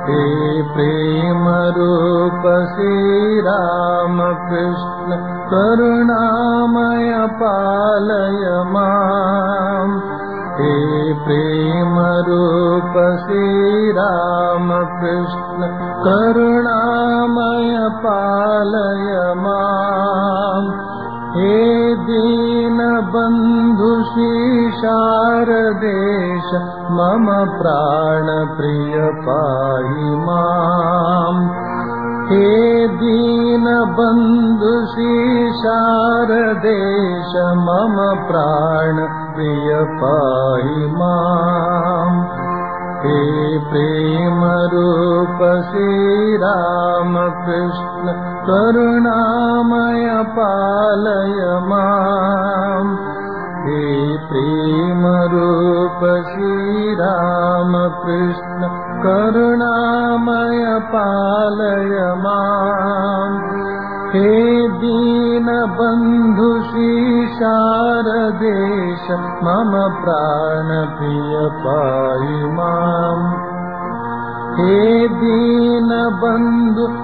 हे प्रेम रूप श्रीरामकृष्ण करुणामय पालय माम् हे प्रेम रूप श्रीरामकृष्ण करुणामय पालय माम् हे दीनबन्धु शारदेश मम प्राणप्रिय पाहि माम् हे दीनबन्धु शारदेश मम प्राणप्रिय पाहि माम् हे प्रेमरूप श्रीरामकृष्ण करुणामय पालय माम् हे प्रेमरूप श्रीरामकृष्ण करुणामय पालय माम् हे दीनबन्धु शारदेश मम प्राणप्रिय पाहि माम् हे दीनबन्धु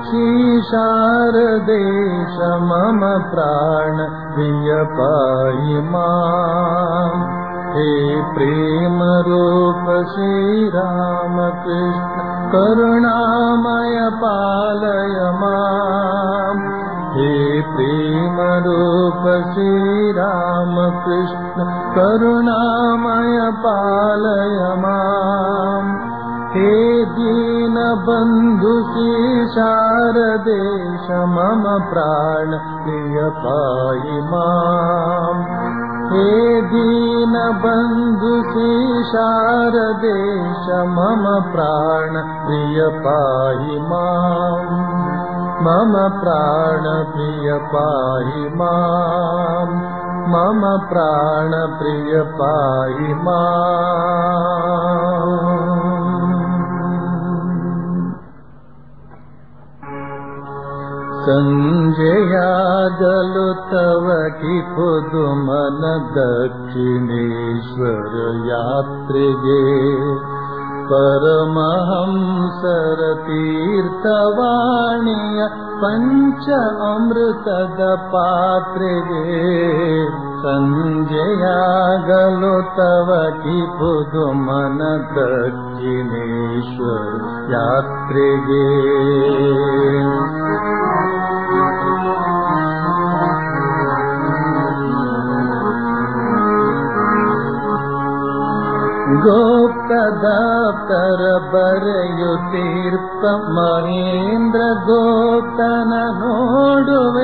शारदेश मम प्राणप्रिय पाहि माम् हे प्रेमरूप श्रीरामकृष्ण करुणामय पालय माम् हे प्रेमरूप श्रीरामकृष्ण करुणामय पालय माम् हे दीनबन्धु शारदेश मम प्राण प्रिय पाहि माम् हे दीनबन्धु शारदेश मम प्राण प्रिय पाहि माम् मम प्राण प्रिय पाहि माम् मम प्राण प्रिय पाहि माम् ಸಂಜೆಯಾಗಲು ತವ ಕಿಪುದು ಮನ ದಕ್ಷಿಣೇಶ್ವರ ಯಾತ್ರೆಗೆ ಪರಮಹಂಸರ ತೀರ್ಥವಾಣಿಯ ಪಂಚ ಅಮೃತದ ಪಾತ್ರೆಗೆ ಸಂಜೆಯಾಗಲು ತವ ಕಿಪುದು ಮನ ದಕ್ಷಿಣೇಶ್ವರ ಯಾತ್ರೆಗೆ ಗೋಪ್ತದಾಪ್ತರ ಬರೆಯುತ್ತೀರ್ಪ ಮಹೇಂದ್ರ ಗೋಪ್ತನ ನೋಡುವೆ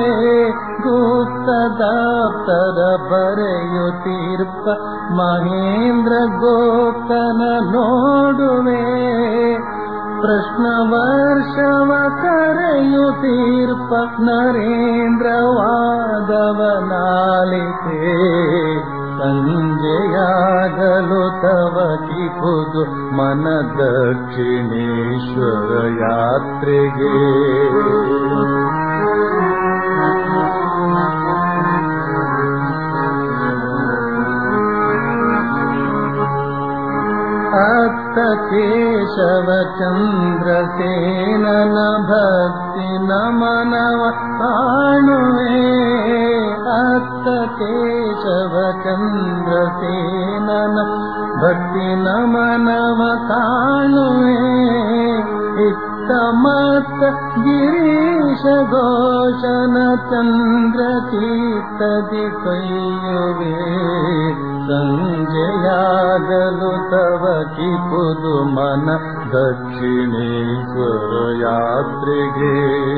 ಗುಪ್ತದಾಪ್ತರ ಬರೆಯುತ್ತೀರ್ಪ ಮಹೇಂದ್ರ ಗೋಪ್ತನ ನೋಡುವೆ ಪ್ರಶ್ನ ವರ್ಷವ ಕರೆಯುತ್ತೀರ್ಪ ನರೇಂದ್ರ ವಾದವನಾಲಿತೆ ಸಂಜೆಯಾಗಲು ತವ ಕಿಪುದು ಮನ ದಕ್ಷಿಣೇಶ್ವರ ಯಾತ್ರೆಗೆ ಅತ್ತ ಕೇಶವ ಚಂದ್ರಸೇನನ ಭಕ್ತಿ ನಮನವ ಕಾಣುವೆ ಅತ್ತ ಕೇಶವ ಚಂದ್ರಸೇನನ ಭಕ್ತಿ ನಮನವ ಕಾಣುವೆ ಇತ್ತ ಮತ್ತ ಗಿರೀಶ ಘೋಷನ ಚಂದ್ರ ಚೀತದಿ ಕೈಯುವೆ ಸಂಜೆಯಾಗಲು ತವ ಕಿಪುದು ಮನ ದಕ್ಷಿಣೇಶ್ವರ ಯಾತ್ರೆಗೆ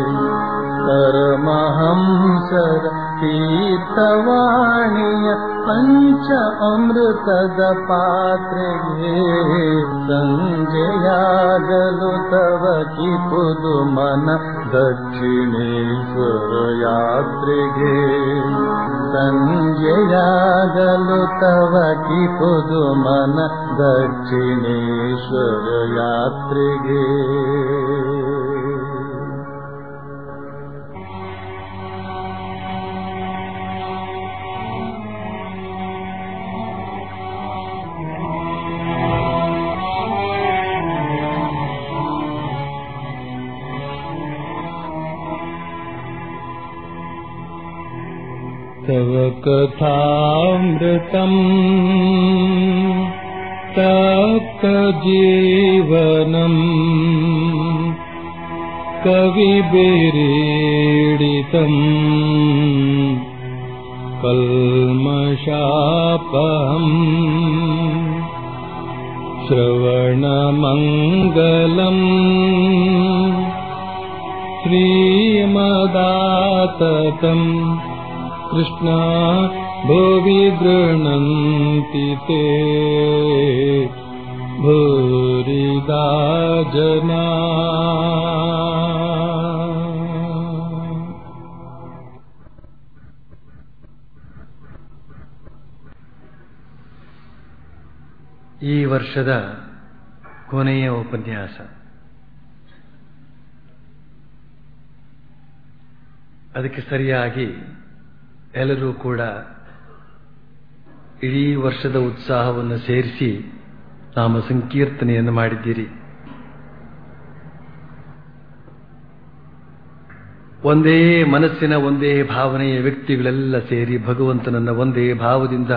ಪರಮಹಂಸರ ತೀರ್ಥವಾಣಿಯ ಪಂಚ ಅಮೃತದ ಪಾತ್ರೆಗೆ ಸಂಜೆಯಾಗಲು ತವ ಕಿಪುದು ಮನ ದಕ್ಷಿಣೇಶ್ವರ ಯಾತ್ರೆಗೆ ಸಂಜೆಯಾಗಲು ತವ ಕಿಪುದು ಮನ ದಕ್ಷಿಣೇಶ್ವರ ಯಾತ್ರೆಗೆ तव कथामृतम् तप्तजीवनम् कविभिरीडितम् कल्मषापहम् श्रवणमङ्गलम् श्रीमदाततम् कृष्णा भुवि गृह्णन्ति ते भूरिदा जना ಈ ವರ್ಷದ ಕೊನೆಯ ಉಪನ್ಯಾಸ ಅದಕ್ಕೆ ಸರಿಯಾಗಿ ಎಲ್ಲರೂ ಕೂಡ ಇಡೀ ವರ್ಷದ ಉತ್ಸಾಹವನ್ನು ಸೇರಿಸಿ ನಾಮ ಸಂಕೀರ್ತನೆಯನ್ನು ಮಾಡಿದ್ದೀರಿ ಒಂದೇ ಮನಸ್ಸಿನ ಒಂದೇ ಭಾವನೆಯ ವ್ಯಕ್ತಿಗಳೆಲ್ಲ ಸೇರಿ ಭಗವಂತನನ್ನ ಒಂದೇ ಭಾವದಿಂದ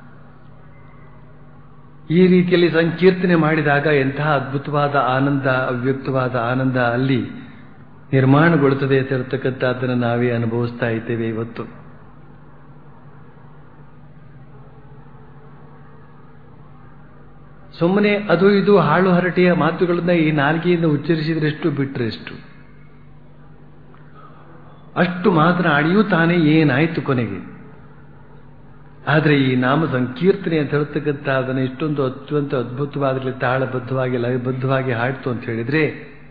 ಈ ರೀತಿಯಲ್ಲಿ ಸಂಕೀರ್ತನೆ ಮಾಡಿದಾಗ ಎಂತಹ ಅದ್ಭುತವಾದ ಆನಂದ ಅವ್ಯಕ್ತವಾದ ಆನಂದ ಅಲ್ಲಿ ನಿರ್ಮಾಣಗೊಳ್ಳುತ್ತದೆ ಅಂತ ಹೇಳ್ತಕ್ಕಂಥದ್ದನ್ನು ನಾವೇ ಅನುಭವಿಸ್ತಾ ಇದ್ದೇವೆ ಇವತ್ತು ಸುಮ್ಮನೆ ಅದು ಇದು ಹಾಳು ಹರಟೆಯ ಮಾತುಗಳನ್ನ ಈ ನಾಲ್ಗೆಯಿಂದ ಉಚ್ಚರಿಸಿದ್ರೆಷ್ಟು ಬಿಟ್ಟರೆಷ್ಟು ಅಷ್ಟು ಮಾತ್ರ ಆಡಿಯೂ ತಾನೇ ಏನಾಯ್ತು ಕೊನೆಗೆ ಆದರೆ ಈ ನಾಮ ಸಂಕೀರ್ತನೆ ಅಂತ ಹೇಳ್ತಕ್ಕಂಥ ಅದನ್ನು ಇಷ್ಟೊಂದು ಅತ್ಯಂತ ಅದ್ಭುತವಾದಲ್ಲಿ ತಾಳಬದ್ಧವಾಗಿ ಲಯಬದ್ಧವಾಗಿ ಹಾಡ್ತು ಅಂತ ಹೇಳಿದ್ರೆ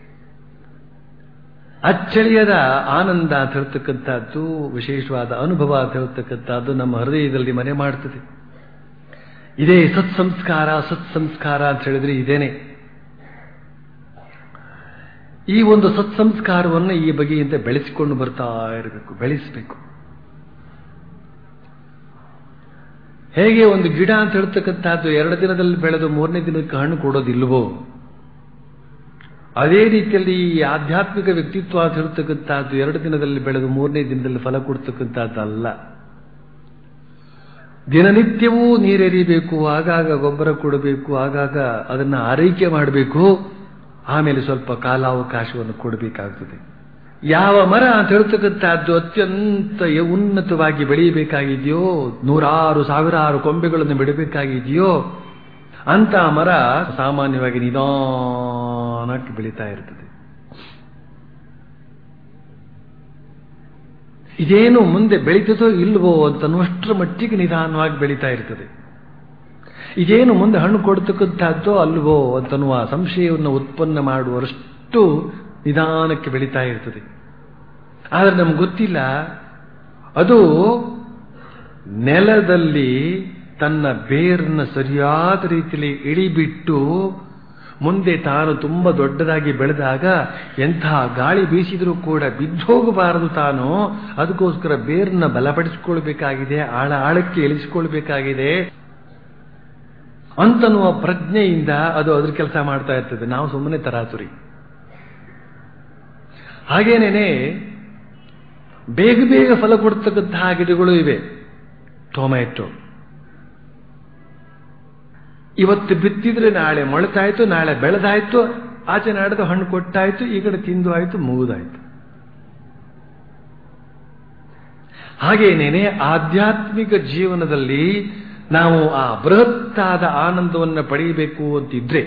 ಅಚ್ಚಳಿಯದ ಆನಂದ ಅಂತ ಹೇಳ್ತಕ್ಕಂಥದ್ದು ವಿಶೇಷವಾದ ಅನುಭವ ಅಂತ ಹೇಳ್ತಕ್ಕಂಥದ್ದು ನಮ್ಮ ಹೃದಯದಲ್ಲಿ ಮನೆ ಮಾಡ್ತದೆ ಇದೇ ಸತ್ಸಂಸ್ಕಾರ ಸತ್ಸಂಸ್ಕಾರ ಅಂತ ಹೇಳಿದ್ರೆ ಇದೇನೆ ಈ ಒಂದು ಸತ್ಸಂಸ್ಕಾರವನ್ನು ಈ ಬಗೆಯಿಂದ ಬೆಳೆಸಿಕೊಂಡು ಬರ್ತಾ ಇರಬೇಕು ಬೆಳೆಸಬೇಕು ಹೇಗೆ ಒಂದು ಗಿಡ ಅಂತ ಹೇಳ್ತಕ್ಕಂಥದ್ದು ಎರಡು ದಿನದಲ್ಲಿ ಬೆಳೆದು ಮೂರನೇ ದಿನಕ್ಕೆ ಹಣ್ಣು ಕೊಡೋದಿಲ್ವೋ ಅದೇ ರೀತಿಯಲ್ಲಿ ಈ ಆಧ್ಯಾತ್ಮಿಕ ವ್ಯಕ್ತಿತ್ವ ಅಂತ ಹೇಳ್ತಕ್ಕಂಥದ್ದು ಎರಡು ದಿನದಲ್ಲಿ ಬೆಳೆದು ಮೂರನೇ ದಿನದಲ್ಲಿ ಫಲ ಕೊಡ್ತಕ್ಕಂಥದ್ದಲ್ಲ ದಿನನಿತ್ಯವೂ ನೀರೆರಿಬೇಕು ಆಗಾಗ ಗೊಬ್ಬರ ಕೊಡಬೇಕು ಆಗಾಗ ಅದನ್ನ ಆರೈಕೆ ಮಾಡಬೇಕು ಆಮೇಲೆ ಸ್ವಲ್ಪ ಕಾಲಾವಕಾಶವನ್ನು ಕೊಡಬೇಕಾಗ್ತದೆ ಯಾವ ಮರ ಅಂತ ಹೇಳ್ತಕ್ಕಂಥದ್ದು ಅತ್ಯಂತ ಉನ್ನತವಾಗಿ ಬೆಳೆಯಬೇಕಾಗಿದೆಯೋ ನೂರಾರು ಸಾವಿರಾರು ಕೊಂಬೆಗಳನ್ನು ಬಿಡಬೇಕಾಗಿದೆಯೋ ಅಂತ ಮರ ಸಾಮಾನ್ಯವಾಗಿ ನಿಧಾನಕ್ಕೆ ಬೆಳೀತಾ ಇರ್ತದೆ ಇದೇನು ಮುಂದೆ ಬೆಳೀತದೋ ಇಲ್ವೋ ಅಂತನ್ನುವಷ್ಟರ ಮಟ್ಟಿಗೆ ನಿಧಾನವಾಗಿ ಬೆಳೀತಾ ಇರ್ತದೆ ಇದೇನು ಮುಂದೆ ಹಣ್ಣು ಕೊಡ್ತಕ್ಕಂಥದ್ದೋ ಅಲ್ವೋ ಅಂತನ್ನುವ ಸಂಶಯವನ್ನು ಉತ್ಪನ್ನ ಮಾಡುವಷ್ಟು ನಿಧಾನಕ್ಕೆ ಬೆಳೀತಾ ಇರ್ತದೆ ಆದರೆ ನಮ್ಗೆ ಗೊತ್ತಿಲ್ಲ ಅದು ನೆಲದಲ್ಲಿ ತನ್ನ ಬೇರನ್ನ ಸರಿಯಾದ ರೀತಿಯಲ್ಲಿ ಇಳಿಬಿಟ್ಟು ಮುಂದೆ ತಾನು ತುಂಬ ದೊಡ್ಡದಾಗಿ ಬೆಳೆದಾಗ ಎಂತಹ ಗಾಳಿ ಬೀಸಿದರೂ ಕೂಡ ಬಿದ್ದೋಗಬಾರದು ತಾನು ಅದಕ್ಕೋಸ್ಕರ ಬೇರನ್ನ ಬಲಪಡಿಸಿಕೊಳ್ಬೇಕಾಗಿದೆ ಆಳ ಆಳಕ್ಕೆ ಇಳಿಸಿಕೊಳ್ಬೇಕಾಗಿದೆ ಅಂತನ್ನುವ ಪ್ರಜ್ಞೆಯಿಂದ ಅದು ಅದ್ರ ಕೆಲಸ ಮಾಡ್ತಾ ಇರ್ತದೆ ನಾವು ಸುಮ್ಮನೆ ತರಾತುರಿ ಹಾಗೇನೇನೆ ಬೇಗ ಬೇಗ ಫಲ ಕೊಡ್ತಕ್ಕಂತಹ ಗಿಡಗಳು ಇವೆ ಟೊಮೆಟೊ ಇವತ್ತು ಬಿತ್ತಿದ್ರೆ ನಾಳೆ ಮೊಳತಾಯ್ತು ನಾಳೆ ಬೆಳೆದಾಯ್ತು ಆಚೆ ನಾಡ್ದು ಹಣ್ಣು ಕೊಟ್ಟಾಯ್ತು ಈ ಕಡೆ ತಿಂದು ಆಯ್ತು ಮುಗಿದಾಯ್ತು ಹಾಗೇನೇನೆ ಆಧ್ಯಾತ್ಮಿಕ ಜೀವನದಲ್ಲಿ ನಾವು ಆ ಬೃಹತ್ತಾದ ಆನಂದವನ್ನು ಪಡೆಯಬೇಕು ಅಂತಿದ್ರೆ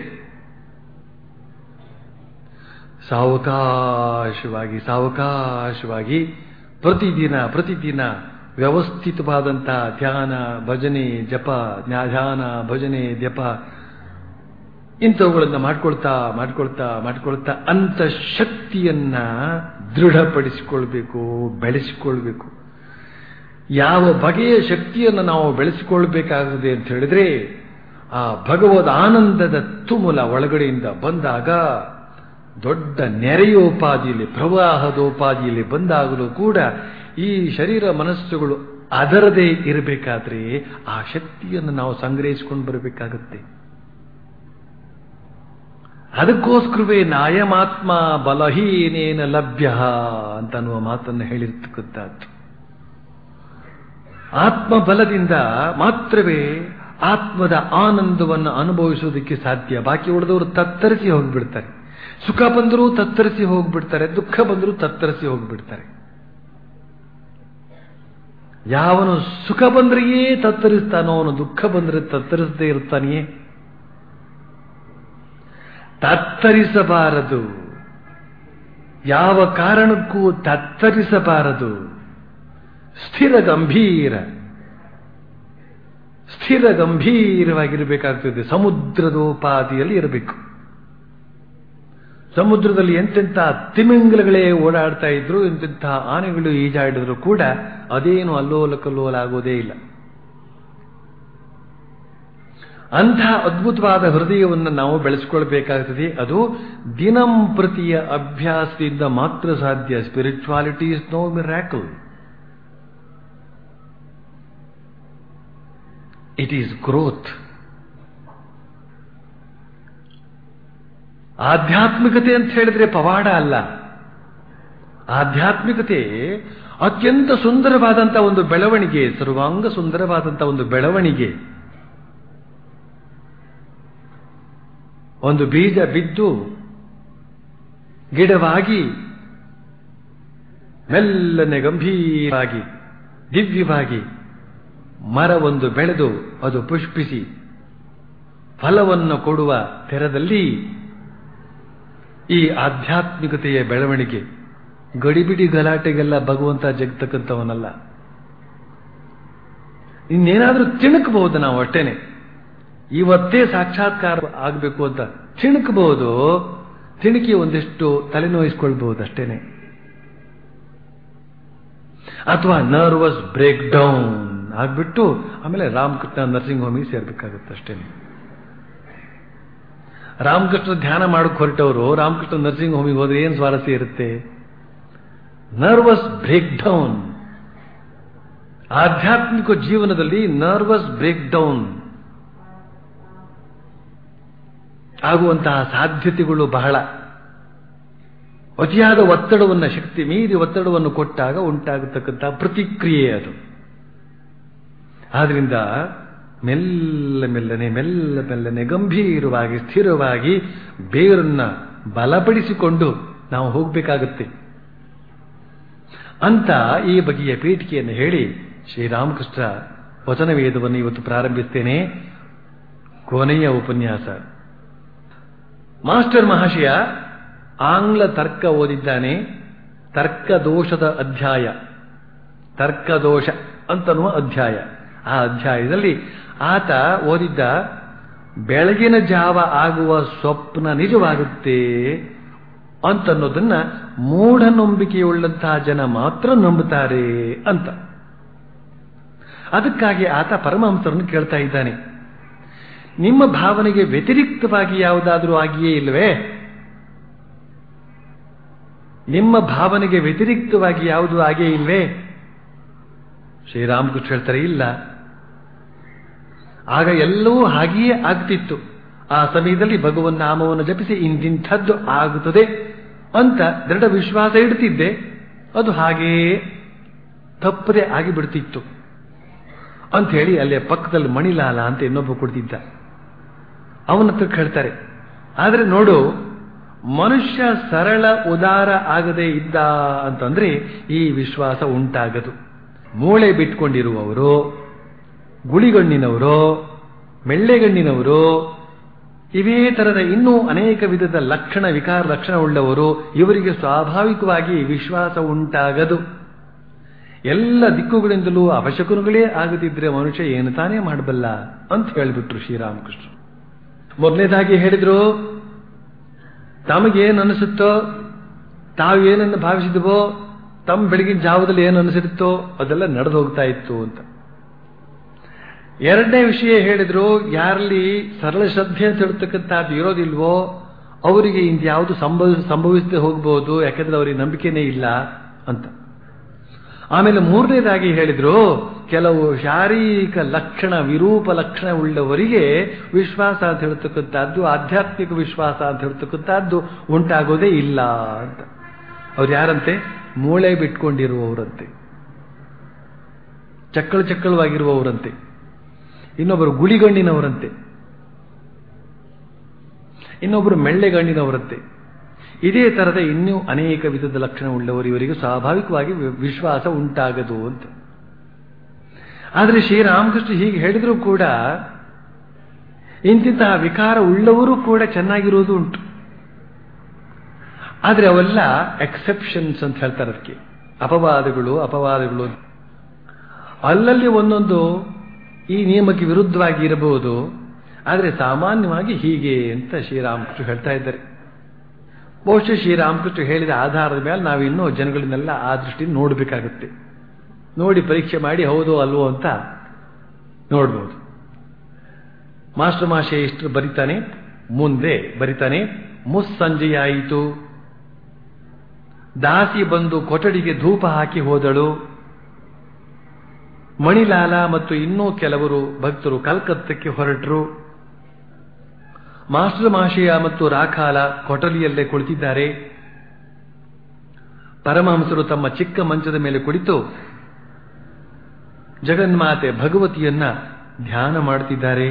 ಸಾವಕಾಶವಾಗಿ ಸಾವಕಾಶವಾಗಿ ಪ್ರತಿದಿನ ಪ್ರತಿದಿನ ವ್ಯವಸ್ಥಿತವಾದಂತಹ ಧ್ಯಾನ ಭಜನೆ ಜಪ ಧ್ಯಾನ ಭಜನೆ ಜಪ ಇಂಥವುಗಳನ್ನ ಮಾಡ್ಕೊಳ್ತಾ ಮಾಡ್ಕೊಳ್ತಾ ಮಾಡ್ಕೊಳ್ತಾ ಅಂತ ಶಕ್ತಿಯನ್ನ ದೃಢಪಡಿಸಿಕೊಳ್ಬೇಕು ಬೆಳೆಸಿಕೊಳ್ಬೇಕು ಯಾವ ಬಗೆಯ ಶಕ್ತಿಯನ್ನು ನಾವು ಬೆಳೆಸಿಕೊಳ್ಬೇಕಾಗುತ್ತದೆ ಅಂತ ಹೇಳಿದ್ರೆ ಆ ಭಗವದ್ ಆನಂದದ ತುಮುಲ ಒಳಗಡೆಯಿಂದ ಬಂದಾಗ ದೊಡ್ಡ ನೆರೆಯೋಪಾದಿಯಲ್ಲಿ ಪ್ರವಾಹದೋಪಾದಿಯಲ್ಲಿ ಬಂದಾಗಲೂ ಕೂಡ ಈ ಶರೀರ ಮನಸ್ಸುಗಳು ಅದರದೇ ಇರಬೇಕಾದ್ರೆ ಆ ಶಕ್ತಿಯನ್ನು ನಾವು ಸಂಗ್ರಹಿಸಿಕೊಂಡು ಬರಬೇಕಾಗುತ್ತೆ ಅದಕ್ಕೋಸ್ಕರವೇ ನಾಯಮಾತ್ಮ ಬಲಹೀನೇನ ಲಭ್ಯ ಅಂತ ಅನ್ನುವ ಮಾತನ್ನು ಹೇಳಿರ್ತಕ್ಕಂಥದ್ದು ಆತ್ಮಬಲದಿಂದ ಮಾತ್ರವೇ ಆತ್ಮದ ಆನಂದವನ್ನು ಅನುಭವಿಸುವುದಕ್ಕೆ ಸಾಧ್ಯ ಬಾಕಿ ಉಳಿದವರು ತತ್ತರಿಸಿ ಹೋಗ್ಬಿಡ್ತಾರೆ ಸುಖ ಬಂದರೂ ತತ್ತರಿಸಿ ಹೋಗ್ಬಿಡ್ತಾರೆ ದುಃಖ ಬಂದರೂ ತತ್ತರಿಸಿ ಹೋಗ್ಬಿಡ್ತಾರೆ ಯಾವನು ಸುಖ ಬಂದ್ರೆಯೇ ತತ್ತರಿಸ್ತಾನೋ ಅವನು ದುಃಖ ಬಂದರೆ ತತ್ತರಿಸದೇ ಇರ್ತಾನೆಯೇ ತತ್ತರಿಸಬಾರದು ಯಾವ ಕಾರಣಕ್ಕೂ ತತ್ತರಿಸಬಾರದು ಸ್ಥಿರ ಗಂಭೀರ ಸ್ಥಿರ ಗಂಭೀರವಾಗಿರಬೇಕಾಗ್ತದೆ ಸಮುದ್ರದೋಪಾದಿಯಲ್ಲಿ ಇರಬೇಕು ಸಮುದ್ರದಲ್ಲಿ ಎಂತೆಂಥ ತಿಮಿಂಗಲಗಳೇ ಓಡಾಡ್ತಾ ಇದ್ರು ಎಂತೆಂಥ ಆನೆಗಳು ಈಜಾಡಿದ್ರು ಕೂಡ ಅದೇನು ಅಲ್ಲೋಲ ಕಲ್ಲೋಲ ಆಗೋದೇ ಇಲ್ಲ ಅಂಥ ಅದ್ಭುತವಾದ ಹೃದಯವನ್ನು ನಾವು ಬೆಳೆಸ್ಕೊಳ್ಬೇಕಾಗ್ತದೆ ಅದು ದಿನಂಪ್ರತಿಯ ಅಭ್ಯಾಸದಿಂದ ಮಾತ್ರ ಸಾಧ್ಯ spirituality is no miracle it is growth ಆಧ್ಯಾತ್ಮಿಕತೆ ಅಂತ ಹೇಳಿದ್ರೆ ಪವಾಡ ಅಲ್ಲ ಆಧ್ಯಾತ್ಮಿಕತೆ ಅತ್ಯಂತ ಸುಂದರವಾದಂಥ ಒಂದು ಬೆಳವಣಿಗೆ ಸರ್ವಾಂಗ ಸುಂದರವಾದಂಥ ಒಂದು ಬೆಳವಣಿಗೆ ಒಂದು ಬೀಜ ಬಿದ್ದು ಗಿಡವಾಗಿ ಮೆಲ್ಲನೆ ಗಂಭೀರವಾಗಿ ದಿವ್ಯವಾಗಿ ಮರವೊಂದು ಬೆಳೆದು ಅದು ಪುಷ್ಪಿಸಿ ಫಲವನ್ನು ಕೊಡುವ ತೆರದಲ್ಲಿ ಈ ಆಧ್ಯಾತ್ಮಿಕತೆಯ ಬೆಳವಣಿಗೆ ಗಡಿಬಿಡಿ ಗಲಾಟೆಗೆಲ್ಲ ಭಗವಂತ ಜಗ್ತಕ್ಕಂಥವನಲ್ಲ ಇನ್ನೇನಾದ್ರೂ ತಿಣಕಬಹುದು ನಾವು ಅಷ್ಟೇನೆ ಇವತ್ತೇ ಸಾಕ್ಷಾತ್ಕಾರ ಆಗಬೇಕು ಅಂತ ತಿಣಕಬಹುದು ತಿಣಕಿ ಒಂದಿಷ್ಟು ತಲೆನೋಯಿಸ್ಕೊಳ್ಬಹುದು ಅಷ್ಟೇನೆ ಅಥವಾ ನರ್ವಸ್ ಬ್ರೇಕ್ ಡೌನ್ ಆಗ್ಬಿಟ್ಟು ಆಮೇಲೆ ರಾಮಕೃಷ್ಣ ನರ್ಸಿಂಗ್ ಹೋಮಿಗೆ ಸೇರ್ಬೇಕಾಗುತ್ತೆ ಅಷ್ಟೇನೆ ರಾಮಕೃಷ್ಣ ಧ್ಯಾನ ಮಾಡಕ್ ಹೊರಟವರು ರಾಮಕೃಷ್ಣ ನರ್ಸಿಂಗ್ ಹೋಮಿಗೆ ಹೋದ್ರೆ ಏನ್ ಸ್ವಾರಸ್ಯ ಇರುತ್ತೆ ನರ್ವಸ್ ಬ್ರೇಕ್ ಡೌನ್ ಆಧ್ಯಾತ್ಮಿಕ ಜೀವನದಲ್ಲಿ ನರ್ವಸ್ ಬ್ರೇಕ್ ಡೌನ್ ಆಗುವಂತಹ ಸಾಧ್ಯತೆಗಳು ಬಹಳ ಅತಿಯಾದ ಒತ್ತಡವನ್ನು ಶಕ್ತಿ ಮೀರಿ ಒತ್ತಡವನ್ನು ಕೊಟ್ಟಾಗ ಉಂಟಾಗತಕ್ಕಂತಹ ಪ್ರತಿಕ್ರಿಯೆ ಅದು ಆದ್ರಿಂದ ಮೆಲ್ಲ ಮೆಲ್ಲನೆ ಮೆಲ್ಲ ಮೆಲ್ಲನೆ ಗಂಭೀರವಾಗಿ ಸ್ಥಿರವಾಗಿ ಬೇರನ್ನ ಬಲಪಡಿಸಿಕೊಂಡು ನಾವು ಹೋಗಬೇಕಾಗುತ್ತೆ ಅಂತ ಈ ಬಗೆಯ ಪೀಠಿಕೆಯನ್ನು ಹೇಳಿ ಶ್ರೀರಾಮಕೃಷ್ಣ ವಚನವೇದವನ್ನು ಇವತ್ತು ಪ್ರಾರಂಭಿಸ್ತೇನೆ ಕೊನೆಯ ಉಪನ್ಯಾಸ ಮಾಸ್ಟರ್ ಮಹಾಶಯ ಆಂಗ್ಲ ತರ್ಕ ಓದಿದ್ದಾನೆ ತರ್ಕದೋಷದ ಅಧ್ಯಾಯ ತರ್ಕದೋಷ ಅಂತನ್ನುವ ಅಧ್ಯಾಯ ಆ ಅಧ್ಯಾಯದಲ್ಲಿ ಆತ ಓದಿದ್ದ ಬೆಳಗಿನ ಜಾವ ಆಗುವ ಸ್ವಪ್ನ ನಿಜವಾಗುತ್ತೆ ಅಂತನ್ನೋದನ್ನ ಮೂಢನಂಬಿಕೆಯುಳ್ಳಂತಹ ಜನ ಮಾತ್ರ ನಂಬುತ್ತಾರೆ ಅಂತ ಅದಕ್ಕಾಗಿ ಆತ ಪರಮಹಂಸರನ್ನು ಕೇಳ್ತಾ ಇದ್ದಾನೆ ನಿಮ್ಮ ಭಾವನೆಗೆ ವ್ಯತಿರಿಕ್ತವಾಗಿ ಯಾವುದಾದ್ರೂ ಆಗಿಯೇ ಇಲ್ವೇ ನಿಮ್ಮ ಭಾವನೆಗೆ ವ್ಯತಿರಿಕ್ತವಾಗಿ ಯಾವುದು ಆಗೇ ಇಲ್ವೇ ಶ್ರೀರಾಮಕೃಷ್ಣ ಹೇಳ್ತಾರೆ ಇಲ್ಲ ಆಗ ಎಲ್ಲವೂ ಹಾಗೆಯೇ ಆಗ್ತಿತ್ತು ಆ ಸಮಯದಲ್ಲಿ ಭಗವನ್ ನಾಮವನ್ನು ಜಪಿಸಿ ಇಂತಿಂಥದ್ದು ಆಗುತ್ತದೆ ಅಂತ ದೃಢ ವಿಶ್ವಾಸ ಇಡ್ತಿದ್ದೆ ಅದು ಹಾಗೆಯೇ ತಪ್ಪದೆ ಆಗಿಬಿಡ್ತಿತ್ತು ಅಂತ ಹೇಳಿ ಅಲ್ಲೇ ಪಕ್ಕದಲ್ಲಿ ಮಣಿಲಾಲ ಅಂತ ಇನ್ನೊಬ್ಬ ಕೊಡ್ತಿದ್ದ ಅವನ ಹತ್ರ ಕೇಳ್ತಾರೆ ಆದರೆ ನೋಡು ಮನುಷ್ಯ ಸರಳ ಉದಾರ ಆಗದೆ ಇದ್ದ ಅಂತಂದ್ರೆ ಈ ವಿಶ್ವಾಸ ಉಂಟಾಗದು ಮೂಳೆ ಬಿಟ್ಕೊಂಡಿರುವವರು ಗುಳಿಗಣ್ಣಿನವರು ಮೆಳ್ಳೆಗಣ್ಣಿನವರು ಇವೇ ತರದ ಇನ್ನೂ ಅನೇಕ ವಿಧದ ಲಕ್ಷಣ ವಿಕಾರ ಲಕ್ಷಣ ಉಳ್ಳವರು ಇವರಿಗೆ ಸ್ವಾಭಾವಿಕವಾಗಿ ವಿಶ್ವಾಸ ಉಂಟಾಗದು ಎಲ್ಲ ದಿಕ್ಕುಗಳಿಂದಲೂ ಅವಶ್ಯಕನುಗಳೇ ಆಗದಿದ್ರೆ ಮನುಷ್ಯ ಏನು ತಾನೇ ಮಾಡಬಲ್ಲ ಅಂತ ಹೇಳಿಬಿಟ್ರು ಶ್ರೀರಾಮಕೃಷ್ಣ ಮೊದಲನೇದಾಗಿ ಹೇಳಿದ್ರು ತಮಗೇನು ಅನಿಸುತ್ತೋ ತಾವು ಏನನ್ನು ಭಾವಿಸಿದವೋ ತಮ್ಮ ಬೆಳಗಿನ ಜಾವದಲ್ಲಿ ಏನು ಅನಿಸಿರುತ್ತೋ ಅದೆಲ್ಲ ನಡೆದು ಹೋಗ್ತಾ ಇತ್ತು ಅಂತ ಎರಡನೇ ವಿಷಯ ಹೇಳಿದ್ರು ಯಾರಲ್ಲಿ ಸರಳ ಶ್ರದ್ಧೆ ಅಂತ ಹೇಳ್ತಕ್ಕಂಥದ್ದು ಇರೋದಿಲ್ವೋ ಅವರಿಗೆ ಯಾವುದು ಸಂಭವ ಸಂಭವಿಸದೆ ಹೋಗಬಹುದು ಯಾಕಂದ್ರೆ ಅವರಿಗೆ ನಂಬಿಕೆನೇ ಇಲ್ಲ ಅಂತ ಆಮೇಲೆ ಮೂರನೇದಾಗಿ ಹೇಳಿದ್ರು ಕೆಲವು ಶಾರೀರಿಕ ಲಕ್ಷಣ ವಿರೂಪ ಲಕ್ಷಣ ಉಳ್ಳವರಿಗೆ ವಿಶ್ವಾಸ ಅಂತ ಹೇಳ್ತಕ್ಕಂಥದ್ದು ಆಧ್ಯಾತ್ಮಿಕ ವಿಶ್ವಾಸ ಅಂತ ಹೇಳ್ತಕ್ಕಂಥದ್ದು ಉಂಟಾಗೋದೇ ಇಲ್ಲ ಅಂತ ಅವ್ರು ಯಾರಂತೆ ಮೂಳೆ ಬಿಟ್ಕೊಂಡಿರುವವರಂತೆ ಚಕ್ಕಳು ಚಕ್ಕಳವಾಗಿರುವವರಂತೆ ಇನ್ನೊಬ್ಬರು ಗುಳಿಗಣ್ಣಿನವರಂತೆ ಇನ್ನೊಬ್ಬರು ಮೆಳ್ಳೆಗಣ್ಣಿನವರಂತೆ ಇದೇ ತರದ ಇನ್ನೂ ಅನೇಕ ವಿಧದ ಲಕ್ಷಣವುಳ್ಳವರು ಇವರಿಗೆ ಸ್ವಾಭಾವಿಕವಾಗಿ ವಿ- ವಿಶ್ವಾಸ ಉಂಟಾಗದು ಅಂತ ಆದರೆ ಶ್ರೀರಾಮಕೃಷ್ಣ ಹೀಗೆ ಹೇಳಿದರೂ ಕೂಡ ಇಂತಿಂತಹ ವಿಕಾರ ಉಳ್ಳವರು ಕೂಡ ಚೆನ್ನಾಗಿರೋದು ಉಂಟು ಆದರೆ ಅವೆಲ್ಲ ಎಕ್ಸೆಪ್ಷನ್ಸ್ ಅಂತ ಹೇಳ್ತಾರೆ ಅದಕ್ಕೆ ಅಪವಾದಗಳು ಅಪವಾದಗಳು ಅಲ್ಲಲ್ಲಿ ಒಂದೊಂದು ಈ ನಿಯಮಕ್ಕೆ ವಿರುದ್ಧವಾಗಿ ಇರಬಹುದು ಆದರೆ ಸಾಮಾನ್ಯವಾಗಿ ಹೀಗೆ ಅಂತ ಶ್ರೀರಾಮಕೃಷ್ಣ ಹೇಳ್ತಾ ಇದ್ದಾರೆ ಬಹುಶಃ ಶ್ರೀರಾಮಕೃಷ್ಣ ಹೇಳಿದ ಆಧಾರದ ಮೇಲೆ ನಾವಿನ್ನೂ ಜನಗಳನ್ನೆಲ್ಲ ಆ ದೃಷ್ಟಿಯಿಂದ ನೋಡಬೇಕಾಗುತ್ತೆ ನೋಡಿ ಪರೀಕ್ಷೆ ಮಾಡಿ ಹೌದೋ ಅಲ್ವೋ ಅಂತ ನೋಡ್ಬೋದು ಮಾಸ್ಟರ್ ಮಾಷೆ ಇಷ್ಟು ಬರಿತಾನೆ ಮುಂದೆ ಬರಿತಾನೆ ಮುಸ್ಸಂಜೆಯಾಯಿತು ದಾಸಿ ಬಂದು ಕೊಠಡಿಗೆ ಧೂಪ ಹಾಕಿ ಹೋದಳು ಮಣಿಲಾಲ ಮತ್ತು ಇನ್ನೂ ಕೆಲವರು ಭಕ್ತರು ಕಲ್ಕತ್ತಕ್ಕೆ ಹೊರಟರು ಮಾಸ್ಟರ್ ಮಾಷೆಯ ಮತ್ತು ರಾಖಾಲ ಕೊಠಡಿಯಲ್ಲೇ ಕುಳಿತಿದ್ದಾರೆ ಪರಮಹಂಸರು ತಮ್ಮ ಚಿಕ್ಕ ಮಂಚದ ಮೇಲೆ ಕುಳಿತು ಜಗನ್ಮಾತೆ ಭಗವತಿಯನ್ನ ಧ್ಯಾನ ಮಾಡುತ್ತಿದ್ದಾರೆ